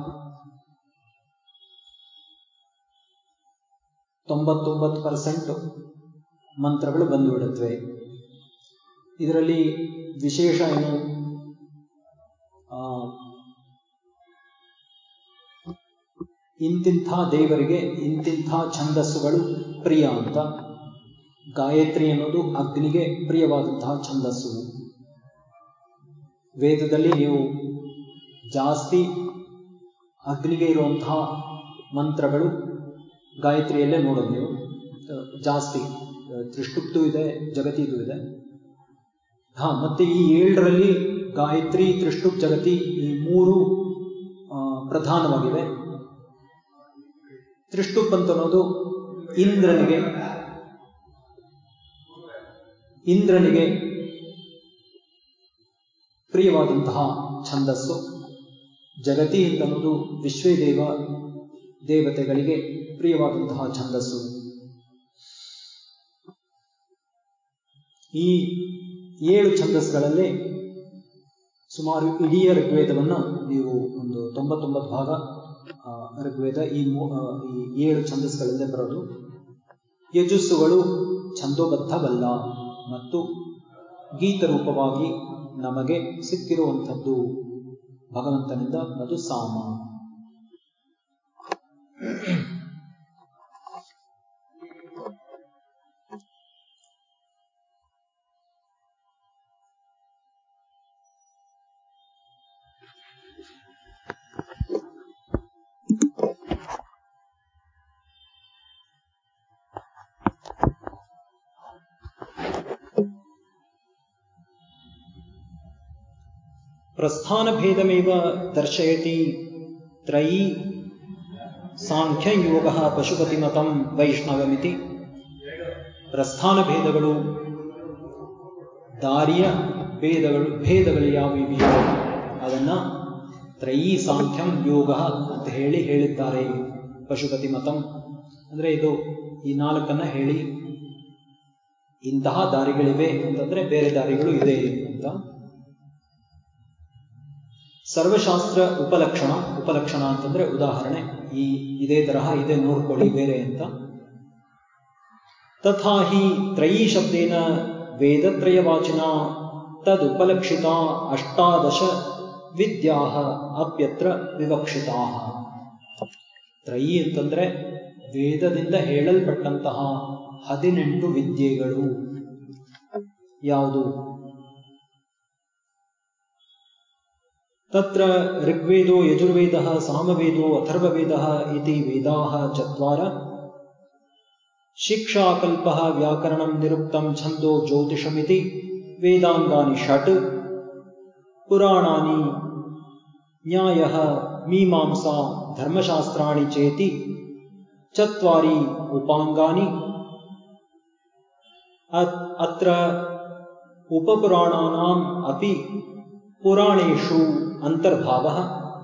ತೊಂಬತ್ತೊಂಬತ್ತು ಪರ್ಸೆಂಟ್ ಮಂತ್ರಗಳು ಬಂದುಬಿಡುತ್ತವೆ ಇದರಲ್ಲಿ ವಿಶೇಷ ಏನು ಇಂತಿಂಥ ದೇವರಿಗೆ ಇಂತಿಂಥ ಛಂದಸ್ಸುಗಳು ಪ್ರಿಯ ಅಂತ ಗಾಯತ್ರಿ ಅನ್ನೋದು ಅಗ್ನಿಗೆ ಪ್ರಿಯವಾದಂತಹ ಛಂದಸ್ಸು ವೇದದಲ್ಲಿ ನೀವು ಜಾಸ್ತಿ ಅಗ್ನಿಗೆ ಇರುವಂತಹ ಮಂತ್ರಗಳು ಗಾಯತ್ರಿಯಲ್ಲೇ ನೋಡೋದು ನೀವು ಜಾಸ್ತಿ ತ್ರಿಷ್ಟುಪ್ತು ಇದೆ ಜಗತಿದು ಇದೆ ಹಾ ಮತ್ತೆ ಈ ಏಳರಲ್ಲಿ ಗಾಯತ್ರಿ ತ್ರಿಷ್ಟುಪ್ ಜಗತಿ ಈ ಮೂರು ಪ್ರಧಾನವಾಗಿವೆ ತ್ರಿಷ್ಟುಪ್ ಅಂತ ಅನ್ನೋದು ಇಂದ್ರನಿಗೆ ಇಂದ್ರನಿಗೆ ಪ್ರಿಯವಾದಂತಹ ಛಂದಸ್ಸು ಜಗತಿ ಅಂತ ಅನ್ನೋದು ವಿಶ್ವೇದೇವ ದೇವತೆಗಳಿಗೆ ಪ್ರಿಯವಾದಂತಹ ಛಂದಸ್ಸು ಈ ಏಳು ಛಂದಸ್ಗಳಲ್ಲಿ ಸುಮಾರು ಇಡೀ ಋಗ್ವೇದವನ್ನು ನೀವು ಒಂದು ತೊಂಬತ್ತೊಂಬತ್ತು ಭಾಗ ಋಗ್ವೇದ ಈ ಈ ಏಳು ಛಂದಸ್ಗಳಲ್ಲೇ ಬರೋದು ಯಜಸ್ಸುಗಳು ಛಂದೋಬದ್ಧವಲ್ಲ ಮತ್ತು ಗೀತರೂಪವಾಗಿ ನಮಗೆ ಸಿಕ್ಕಿರುವಂಥದ್ದು ಭಗವಂತನಿಂದ ಅದು ಸಾಮ ಪ್ರಸ್ಥಾನಭೇದಮೇವ ದರ್ಶಯತಿ ತ್ರಯೀ ಸಾಂಖ್ಯಯೋಗ ಪಶುಪತಿಮತಂ ವೈಷ್ಣವಮಿತಿ ಪ್ರಸ್ಥಾನಭೇದಗಳು ದಾರಿಯ ಭೇದಗಳು ಭೇದಗಳು ಯಾವಿವೆಯೋ ಅದನ್ನ ತ್ರಯೀ ಸಾಂಖ್ಯಂ ಯೋಗ ಅಂತ ಹೇಳಿ ಹೇಳಿದ್ದಾರೆ ಪಶುಪತಿ ಮತಂ ಅಂದ್ರೆ ಇದು ಈ ನಾಲ್ಕನ್ನ ಹೇಳಿ ಇಂತಹ ದಾರಿಗಳಿವೆ ಅಂತಂದ್ರೆ ಬೇರೆ ದಾರಿಗಳು ಇದೆ ಅಂತ ಸರ್ವಶಾಸ್ತ್ರ ಉಪಲಕ್ಷಣ ಉಪಲಕ್ಷಣ ಅಂತಂದ್ರೆ ಉದಾಹರಣೆ ಈ ಇದೇ ತರಹ ಇದೆ ನೋಡ್ಕೊಳ್ಳಿ ಬೇರೆ ಅಂತ ತಥಾ ಹಿ ತ್ರಯೀ ಶಬ್ದೇನ ವೇದತ್ರಯವಾಚಿನ ತದುಪಲಕ್ಷಿತ ಅಷ್ಟಾದಶ ವಿದ್ಯಾ ಅಪ್ಯತ್ರ ವಿವಕ್ಷಿತಾ ತ್ರಯೀ ಅಂತಂದ್ರೆ ವೇದದಿಂದ ಹೇಳಲ್ಪಟ್ಟಂತಹ ಹದಿನೆಂಟು ವಿದ್ಯೆಗಳು ಯಾವುದು ತತ್ರ ಋಗ್ವೇದೋ ಯಜುರ್ವೇದ ಸಾಮವೇದೋ ಅಥರ್ವವೇದ ಇತಿ ವೇದಾ ಚತ್ವಾರ ಶಿಕ್ಷಾಕಲ್ಪ ವ್ಯಾಕರಣಂ ನಿರುಕ್ತಂ ಛಂದೋ ಜ್ಯೋತಿಷಮಿತಿ ವೇದಾಂಗಾನಿ ಷಟ್ ಪುರಾಣಾನಿ ನ್ಯಾಯ ಮೀಮಾಂಸಾ ಧರ್ಮಶಾಸ್ತ್ರಾಣಿ ಚೇತಿ ಚತ್ವಾರಿ ಉಪಾಂಗಾನಿ ಅತ್ರ ಉಪಪುರಾಣಾನಾಂ ಅಪಿ ಪುರಾಣೇಷು ಅಂತರ್ಭಾವಃ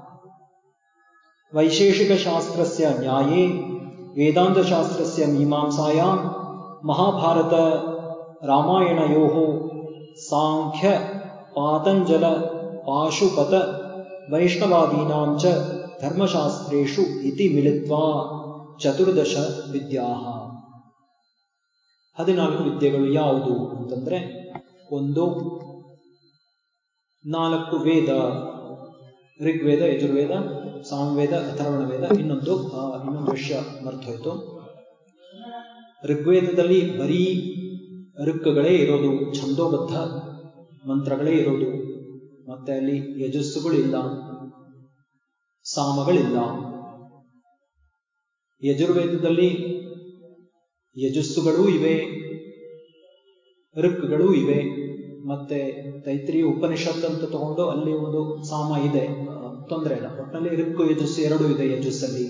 ವೈಶೇಷಿಕಶಾಸ್ತ್ರಸ್ಯ ನ್ಯಾಯೇ ವೇದಾಂತಶಾಸ್ತ್ರಸ್ಯ ಮೀಮಾಂಸಾಯಾಂ ಮಹಾಭಾರತ ರಾಮಾಯಣಯೋಃ ಸಾಂಖ್ಯ ಪಾತಂಜಲ ಪಾಶುಪತ ವೈಷ್ಣವಾದೀನಾಂ ಚ ಧರ್ಮಶಾಸ್ತ್ರೇಷು ಇತಿ ಮಿಲಿತ್ವಾ ಚತುರ್ದಶ ವಿದ್ಯಾಃ ಹದಿನಾಲ್ಕು ವಿದ್ಯೆಗಳು ಯಾವುದು ಅಂತಂದ್ರೆ ಒಂದು ನಾಲ್ಕು ವೇದ ಋಗ್ವೇದ ಯಜುರ್ವೇದ ಸಾಮವೇದ ಅಥರ್ವಣ ವೇದ ಇನ್ನೊಂದು ಇನ್ನೊಂದು ವಿಷಯ ಮರ್ತೋಯ್ತು ಋಗ್ವೇದದಲ್ಲಿ ಬರೀ ಋಕ್ಕಗಳೇ ಇರೋದು ಛಂದೋಬದ್ಧ ಮಂತ್ರಗಳೇ ಇರೋದು ಮತ್ತೆ ಅಲ್ಲಿ ಯಜಸ್ಸುಗಳಿಲ್ಲ ಸಾಮಗಳಿಲ್ಲ ಯಜುರ್ವೇದದಲ್ಲಿ ಯಜಸ್ಸುಗಳೂ ಇವೆ ಋಕ್ಗಳೂ ಇವೆ ಮತ್ತೆ ತೈತ್ರಿ ಉಪನಿಷತ್ ಅಂತ ತಗೊಂಡು ಅಲ್ಲಿ ಒಂದು ಸಾಮ ಇದೆ ತೊಂದರೆ ಇಲ್ಲ ಒಟ್ಟಿನಲ್ಲಿ ಋಕ್ಕು ಯಜಸ್ಸು ಎರಡೂ ಇದೆ ಯಜಸ್ಸಲ್ಲಿ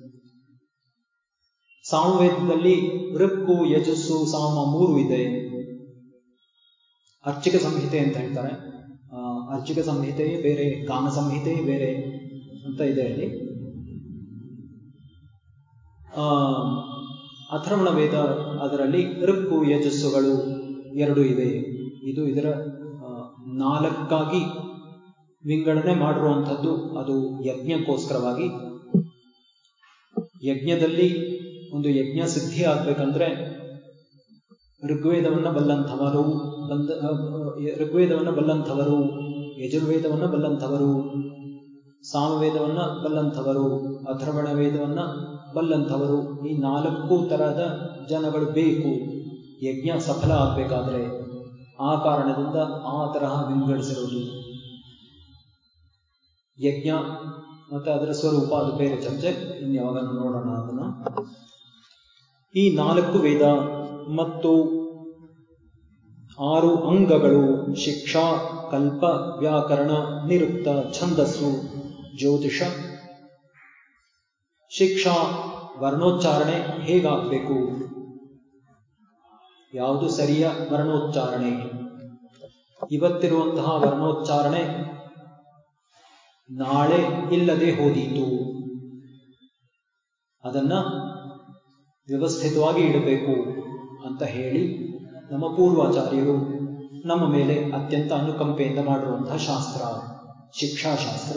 ಸಾಮವೇದದಲ್ಲಿ ಋಕ್ಕು ಯಜಸ್ಸು ಸಾಮ ಮೂರು ಇದೆ ಅರ್ಚಿಕ ಸಂಹಿತೆ ಅಂತ ಹೇಳ್ತಾರೆ ಅರ್ಚಿಕ ಸಂಹಿತೆಯೇ ಬೇರೆ ಗಾನ ಸಂಹಿತೆಯೇ ಬೇರೆ ಅಂತ ಇದೆ ಅಲ್ಲಿ ಅಥರ್ವಣ ವೇದ ಅದರಲ್ಲಿ ಋಕ್ಕು ಯಜಸ್ಸುಗಳು ಎರಡು ಇವೆ ಇದು ಇದರ ನಾಲ್ಕಾಗಿ ವಿಂಗಡಣೆ ಮಾಡಿರುವಂಥದ್ದು ಅದು ಯಜ್ಞಕ್ಕೋಸ್ಕರವಾಗಿ ಯಜ್ಞದಲ್ಲಿ ಒಂದು ಯಜ್ಞ ಸಿದ್ಧಿ ಆಗ್ಬೇಕಂದ್ರೆ ಋಗ್ವೇದವನ್ನ ಬಲ್ಲಂಥವರು ಬಂದ ಋಗ್ವೇದವನ್ನ ಬಲ್ಲಂಥವರು ಯಜುರ್ವೇದವನ್ನ ಬಲ್ಲಂಥವರು ಸಾಮವೇದವನ್ನ ಬಲ್ಲಂಥವರು ಅಥರ್ವಣ ವೇದವನ್ನ ಬಲ್ಲಂಥವರು ಈ ನಾಲ್ಕು ತರಹದ ಜನಗಳು ಬೇಕು ಯಜ್ಞ ಸಫಲ ಆಗಬೇಕಾದ್ರೆ ಆ ಕಾರಣದಿಂದ ಆ ತರಹ ವಿಂಗಡಿಸಿರೋದು ಯಜ್ಞ ಮತ್ತೆ ಅದರ ಸ್ವರೂಪ ಅದು ಬೇರೆ ಚರ್ಚೆ ಇನ್ಯಾವಾಗ ನೋಡೋಣ ಅದನ್ನ ಈ ನಾಲ್ಕು ವೇದ ಮತ್ತು ಆರು ಅಂಗಗಳು ಶಿಕ್ಷಾ ಕಲ್ಪ ವ್ಯಾಕರಣ ನಿರುಕ್ತ ಛಂದಸ್ಸು ಜ್ಯೋತಿಷ ಶಿಕ್ಷಾ ವರ್ಣೋಚ್ಚಾರಣೆ ಹೇಗಾಗಬೇಕು ಯಾವುದು ಸರಿಯ ವರ್ಣೋಚ್ಚಾರಣೆ ಇವತ್ತಿರುವಂತಹ ವರ್ಣೋಚ್ಚಾರಣೆ ನಾಳೆ ಇಲ್ಲದೆ ಹೋದೀತು ಅದನ್ನ ವ್ಯವಸ್ಥಿತವಾಗಿ ಇಡಬೇಕು ಅಂತ ಹೇಳಿ ನಮ್ಮ ಪೂರ್ವಾಚಾರ್ಯರು ನಮ್ಮ ಮೇಲೆ ಅತ್ಯಂತ ಅನುಕಂಪೆಯಿಂದ ಮಾಡಿರುವಂತಹ ಶಾಸ್ತ್ರ ಶಿಕ್ಷಾಶಾಸ್ತ್ರ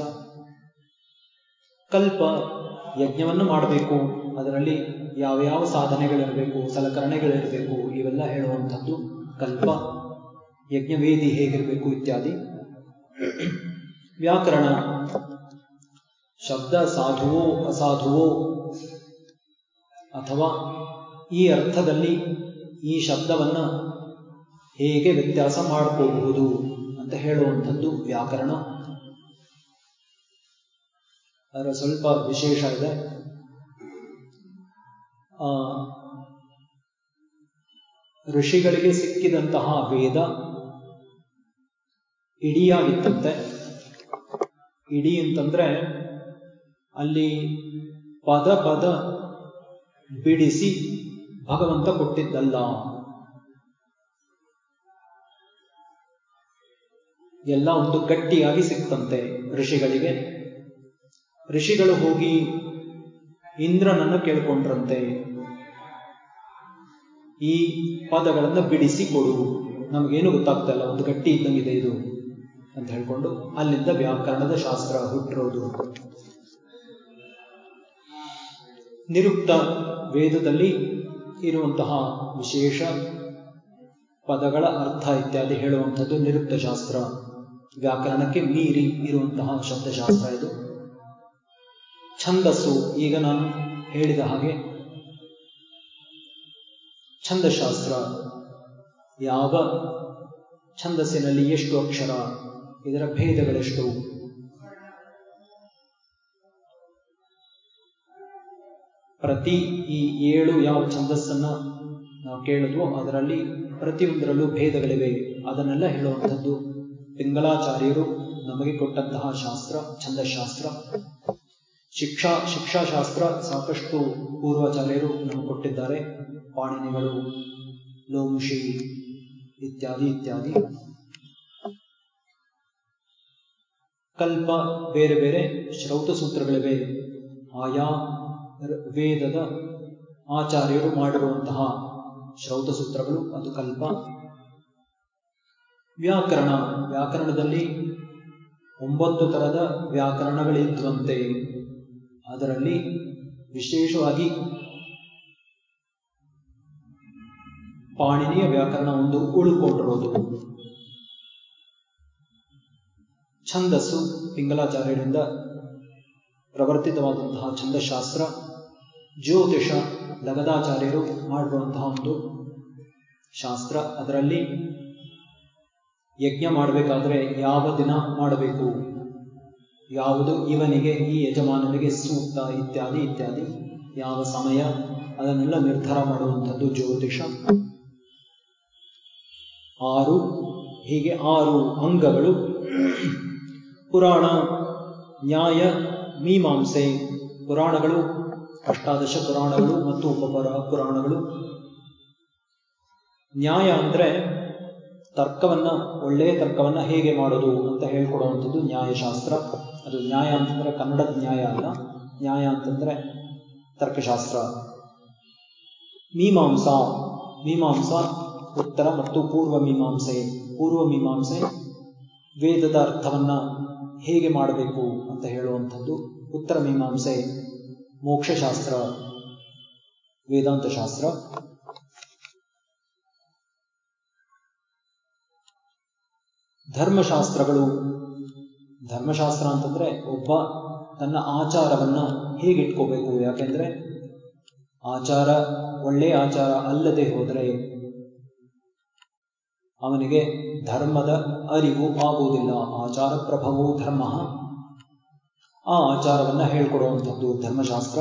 ಕಲ್ಪ ಯಜ್ಞವನ್ನು ಮಾಡಬೇಕು ಅದರಲ್ಲಿ ಯಾವ ಯಾವ ಸಾಧನೆಗಳಿರಬೇಕು ಸಲಕರಣೆಗಳಿರಬೇಕು ಇವೆಲ್ಲ ಹೇಳುವಂಥದ್ದು ಕಲ್ಪ ಯಜ್ಞವೇದಿ ಹೇಗಿರಬೇಕು ಇತ್ಯಾದಿ ವ್ಯಾಕರಣ ಶಬ್ದ ಸಾಧುವೋ ಅಸಾಧುವೋ ಅಥವಾ ಈ ಅರ್ಥದಲ್ಲಿ ಈ ಶಬ್ದವನ್ನ ಹೇಗೆ ವ್ಯತ್ಯಾಸ ಮಾಡ್ಕೋಬಹುದು ಅಂತ ಹೇಳುವಂಥದ್ದು ವ್ಯಾಕರಣ ಅದರ ಸ್ವಲ್ಪ ವಿಶೇಷ ಇದೆ ಋಷಿಗಳಿಗೆ ಸಿಕ್ಕಿದಂತಹ ವೇದ ಇಡಿಯಾಗಿತ್ತಂತೆ ಇಡಿ ಅಂತಂದ್ರೆ ಅಲ್ಲಿ ಪದ ಪದ ಬಿಡಿಸಿ ಭಗವಂತ ಕೊಟ್ಟಿದ್ದಲ್ಲ ಎಲ್ಲ ಒಂದು ಗಟ್ಟಿಯಾಗಿ ಸಿಕ್ತಂತೆ ಋಷಿಗಳಿಗೆ ಋಷಿಗಳು ಹೋಗಿ ಇಂದ್ರನನ್ನು ಕೇಳ್ಕೊಂಡ್ರಂತೆ ಈ ಪದಗಳನ್ನು ಬಿಡಿಸಿ ಕೊಡು ನಮಗೇನು ಗೊತ್ತಾಗ್ತಾ ಇಲ್ಲ ಒಂದು ಗಟ್ಟಿ ಇದ್ದಂಗಿದೆ ಇದು ಅಂತ ಹೇಳ್ಕೊಂಡು ಅಲ್ಲಿಂದ ವ್ಯಾಕರಣದ ಶಾಸ್ತ್ರ ಹುಟ್ಟಿರೋದು ನಿರುಕ್ತ ವೇದದಲ್ಲಿ ಇರುವಂತಹ ವಿಶೇಷ ಪದಗಳ ಅರ್ಥ ಇತ್ಯಾದಿ ಹೇಳುವಂಥದ್ದು ನಿರುಕ್ತ ಶಾಸ್ತ್ರ ವ್ಯಾಕರಣಕ್ಕೆ ಮೀರಿ ಇರುವಂತಹ ಶಬ್ದಶಾಸ್ತ್ರ ಇದು ಛಂದಸ್ಸು ಈಗ ನಾನು ಹೇಳಿದ ಹಾಗೆ ಛಂದಶಾಸ್ತ್ರ ಯಾವ ಛಂದಸ್ಸಿನಲ್ಲಿ ಎಷ್ಟು ಅಕ್ಷರ ಇದರ ಭೇದಗಳೆಷ್ಟು ಪ್ರತಿ ಈ ಏಳು ಯಾವ ಛಂದಸ್ಸನ್ನ ನಾವು ಕೇಳಿದ್ವೋ ಅದರಲ್ಲಿ ಪ್ರತಿಯೊಂದರಲ್ಲೂ ಭೇದಗಳಿವೆ ಅದನ್ನೆಲ್ಲ ಹೇಳುವಂಥದ್ದು ಪಿಂಗಲಾಚಾರ್ಯರು ನಮಗೆ ಕೊಟ್ಟಂತಹ ಶಾಸ್ತ್ರ ಛಂದಶಾಸ್ತ್ರ ಶಿಕ್ಷಾ ಶಿಕ್ಷಾಶಾಸ್ತ್ರ ಸಾಕಷ್ಟು ಪೂರ್ವಾಚಾರ್ಯರು ನಮಗೆ ಕೊಟ್ಟಿದ್ದಾರೆ ಪಾಣಿನಿಗಳು ಲೋಮುಷಿ ಇತ್ಯಾದಿ ಇತ್ಯಾದಿ ಕಲ್ಪ ಬೇರೆ ಬೇರೆ ಶ್ರೌತ ಸೂತ್ರಗಳಿವೆ ಆಯಾ ವೇದದ ಆಚಾರ್ಯರು ಮಾಡಿರುವಂತಹ ಶ್ರೌತ ಸೂತ್ರಗಳು ಅದು ಕಲ್ಪ ವ್ಯಾಕರಣ ವ್ಯಾಕರಣದಲ್ಲಿ ಒಂಬತ್ತು ತರದ ವ್ಯಾಕರಣಗಳಿದ್ವಂತೆ ಅದರಲ್ಲಿ ವಿಶೇಷವಾಗಿ ಪಾಣಿನಿಯ ವ್ಯಾಕರಣ ಒಂದು ಉಳ್ಕೊಂಡಿರೋದು ಛಂದಸ್ಸು ಪಿಂಗಲಾಚಾರ್ಯರಿಂದ ಪ್ರವರ್ತಿತವಾದಂತಹ ಛಂದಶಾಸ್ತ್ರ ಜ್ಯೋತಿಷ ಲಗದಾಚಾರ್ಯರು ಮಾಡಿರುವಂತಹ ಒಂದು ಶಾಸ್ತ್ರ ಅದರಲ್ಲಿ ಯಜ್ಞ ಮಾಡಬೇಕಾದ್ರೆ ಯಾವ ದಿನ ಮಾಡಬೇಕು ಯಾವುದು ಇವನಿಗೆ ಈ ಯಜಮಾನನಿಗೆ ಸೂಕ್ತ ಇತ್ಯಾದಿ ಇತ್ಯಾದಿ ಯಾವ ಸಮಯ ಅದನ್ನೆಲ್ಲ ನಿರ್ಧಾರ ಮಾಡುವಂಥದ್ದು ಜ್ಯೋತಿಷ ಆರು ಹೀಗೆ ಆರು ಅಂಗಗಳು ಪುರಾಣ ನ್ಯಾಯ ಮೀಮಾಂಸೆ ಪುರಾಣಗಳು ಅಷ್ಟಾದಶ ಪುರಾಣಗಳು ಮತ್ತು ಉಪಪುರ ಪುರಾಣಗಳು ನ್ಯಾಯ ಅಂದ್ರೆ ತರ್ಕವನ್ನ ಒಳ್ಳೆಯ ತರ್ಕವನ್ನ ಹೇಗೆ ಮಾಡೋದು ಅಂತ ಹೇಳ್ಕೊಡುವಂಥದ್ದು ನ್ಯಾಯಶಾಸ್ತ್ರ ಅದು ನ್ಯಾಯ ಅಂತಂದ್ರೆ ಕನ್ನಡದ ನ್ಯಾಯ ಅಲ್ಲ ನ್ಯಾಯ ಅಂತಂದ್ರೆ ತರ್ಕಶಾಸ್ತ್ರ ಮೀಮಾಂಸಾ ಮೀಮಾಂಸಾ ಉತ್ತರ ಮತ್ತು ಪೂರ್ವ ಮೀಮಾಂಸೆ ಪೂರ್ವ ಮೀಮಾಂಸೆ ವೇದದ ಅರ್ಥವನ್ನ ಹೇಗೆ ಮಾಡಬೇಕು ಅಂತ ಹೇಳುವಂಥದ್ದು ಉತ್ತರ ಮೀಮಾಂಸೆ ಮೋಕ್ಷಶಾಸ್ತ್ರ ವೇದಾಂತ ಶಾಸ್ತ್ರ ಧರ್ಮಶಾಸ್ತ್ರಗಳು ಧರ್ಮಶಾಸ್ತ್ರ ಅಂತಂದ್ರೆ ಒಬ್ಬ ತನ್ನ ಆಚಾರವನ್ನ ಹೇಗಿಟ್ಕೋಬೇಕು ಯಾಕೆಂದ್ರೆ ಆಚಾರ ಒಳ್ಳೆಯ ಆಚಾರ ಅಲ್ಲದೆ ಹೋದರೆ ಅವನಿಗೆ ಧರ್ಮದ ಅರಿವು ಆಗುವುದಿಲ್ಲ ಆಚಾರ ಪ್ರಭವೋ ಧರ್ಮ ಆ ಆಚಾರವನ್ನ ಹೇಳ್ಕೊಡುವಂಥದ್ದು ಧರ್ಮಶಾಸ್ತ್ರ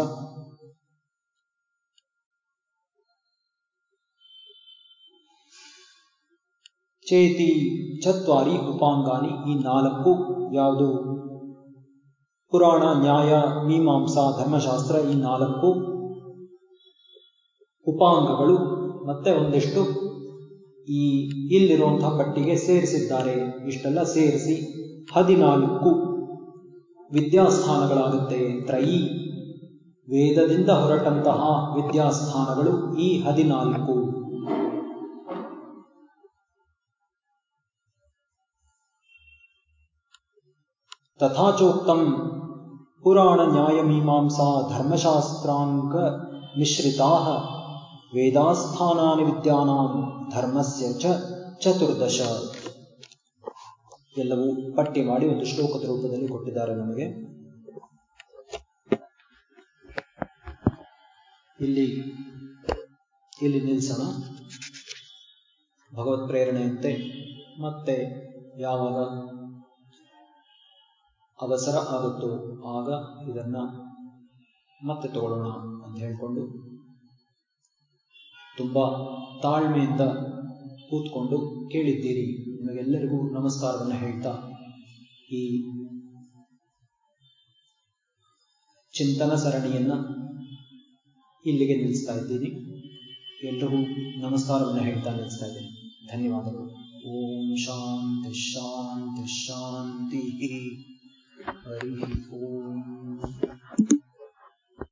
ಚೇತಿ ಚತ್ವಾರಿ ಉಪಾಂಗಾನಿ ಈ ನಾಲ್ಕು ಯಾವುದು ಪುರಾಣ ನ್ಯಾಯ ಮೀಮಾಂಸಾ ಧರ್ಮಶಾಸ್ತ್ರ ಈ ನಾಲ್ಕು ಉಪಾಂಗಗಳು ಮತ್ತೆ ಒಂದಿಷ್ಟು ಈ ಇಲ್ಲಿರುವಂತಹ ಪಟ್ಟಿಗೆ ಸೇರಿಸಿದ್ದಾರೆ ಇಷ್ಟೆಲ್ಲ ಸೇರಿಸಿ ಹದಿನಾಲ್ಕು ವಿದ್ಯಾಸ್ಥಾನಗಳಾಗುತ್ತೆ ತ್ರಯಿ ವೇದದಿಂದ ಹೊರಟಂತಹ ವಿದ್ಯಾಸ್ಥಾನಗಳು ಈ ಹದಿನಾಲ್ಕು ತಥಾಚೋಕ್ತಂ ಪುರಾಣ ನ್ಯಾಯ ಮೀಮಾಂಸಾ ಧರ್ಮಶಾಸ್ತ್ರಾಂಗ ಮಿಶ್ರಿತಾ ವೇದಾಸ್ಥಾನಾನಿ ವಿದ್ಯಾನಾಂ ಧರ್ಮಸ್ಯ ಚ ಚತುರ್ದಶ ಎಲ್ಲವೂ ಪಟ್ಟಿ ಮಾಡಿ ಒಂದು ಶ್ಲೋಕದ ರೂಪದಲ್ಲಿ ಕೊಟ್ಟಿದ್ದಾರೆ ನಮಗೆ ಇಲ್ಲಿ ಇಲ್ಲಿ ನಿಲ್ಲಿಸೋಣ ಭಗವತ್ ಪ್ರೇರಣೆಯಂತೆ ಮತ್ತೆ ಯಾವಾಗ ಅವಸರ ಆಗುತ್ತೋ ಆಗ ಇದನ್ನ ಮತ್ತೆ ತಗೊಳ್ಳೋಣ ಅಂತ ಹೇಳಿಕೊಂಡು ತುಂಬ ತಾಳ್ಮೆಯಿಂದ ಕೂತ್ಕೊಂಡು ಕೇಳಿದ್ದೀರಿ ನಿಮಗೆಲ್ಲರಿಗೂ ನಮಸ್ಕಾರವನ್ನು ಹೇಳ್ತಾ ಈ ಚಿಂತನ ಸರಣಿಯನ್ನ ಇಲ್ಲಿಗೆ ನಿಲ್ಲಿಸ್ತಾ ಇದ್ದೀನಿ ಎಲ್ರಿಗೂ ನಮಸ್ಕಾರವನ್ನು ಹೇಳ್ತಾ ನಿಲ್ಲಿಸ್ತಾ ಇದ್ದೀನಿ ಧನ್ಯವಾದಗಳು ಓಂ ಶಾಂತಿ ಶಾಂತಿ ಶಾಂತಿ ಹರಿ ಓಂ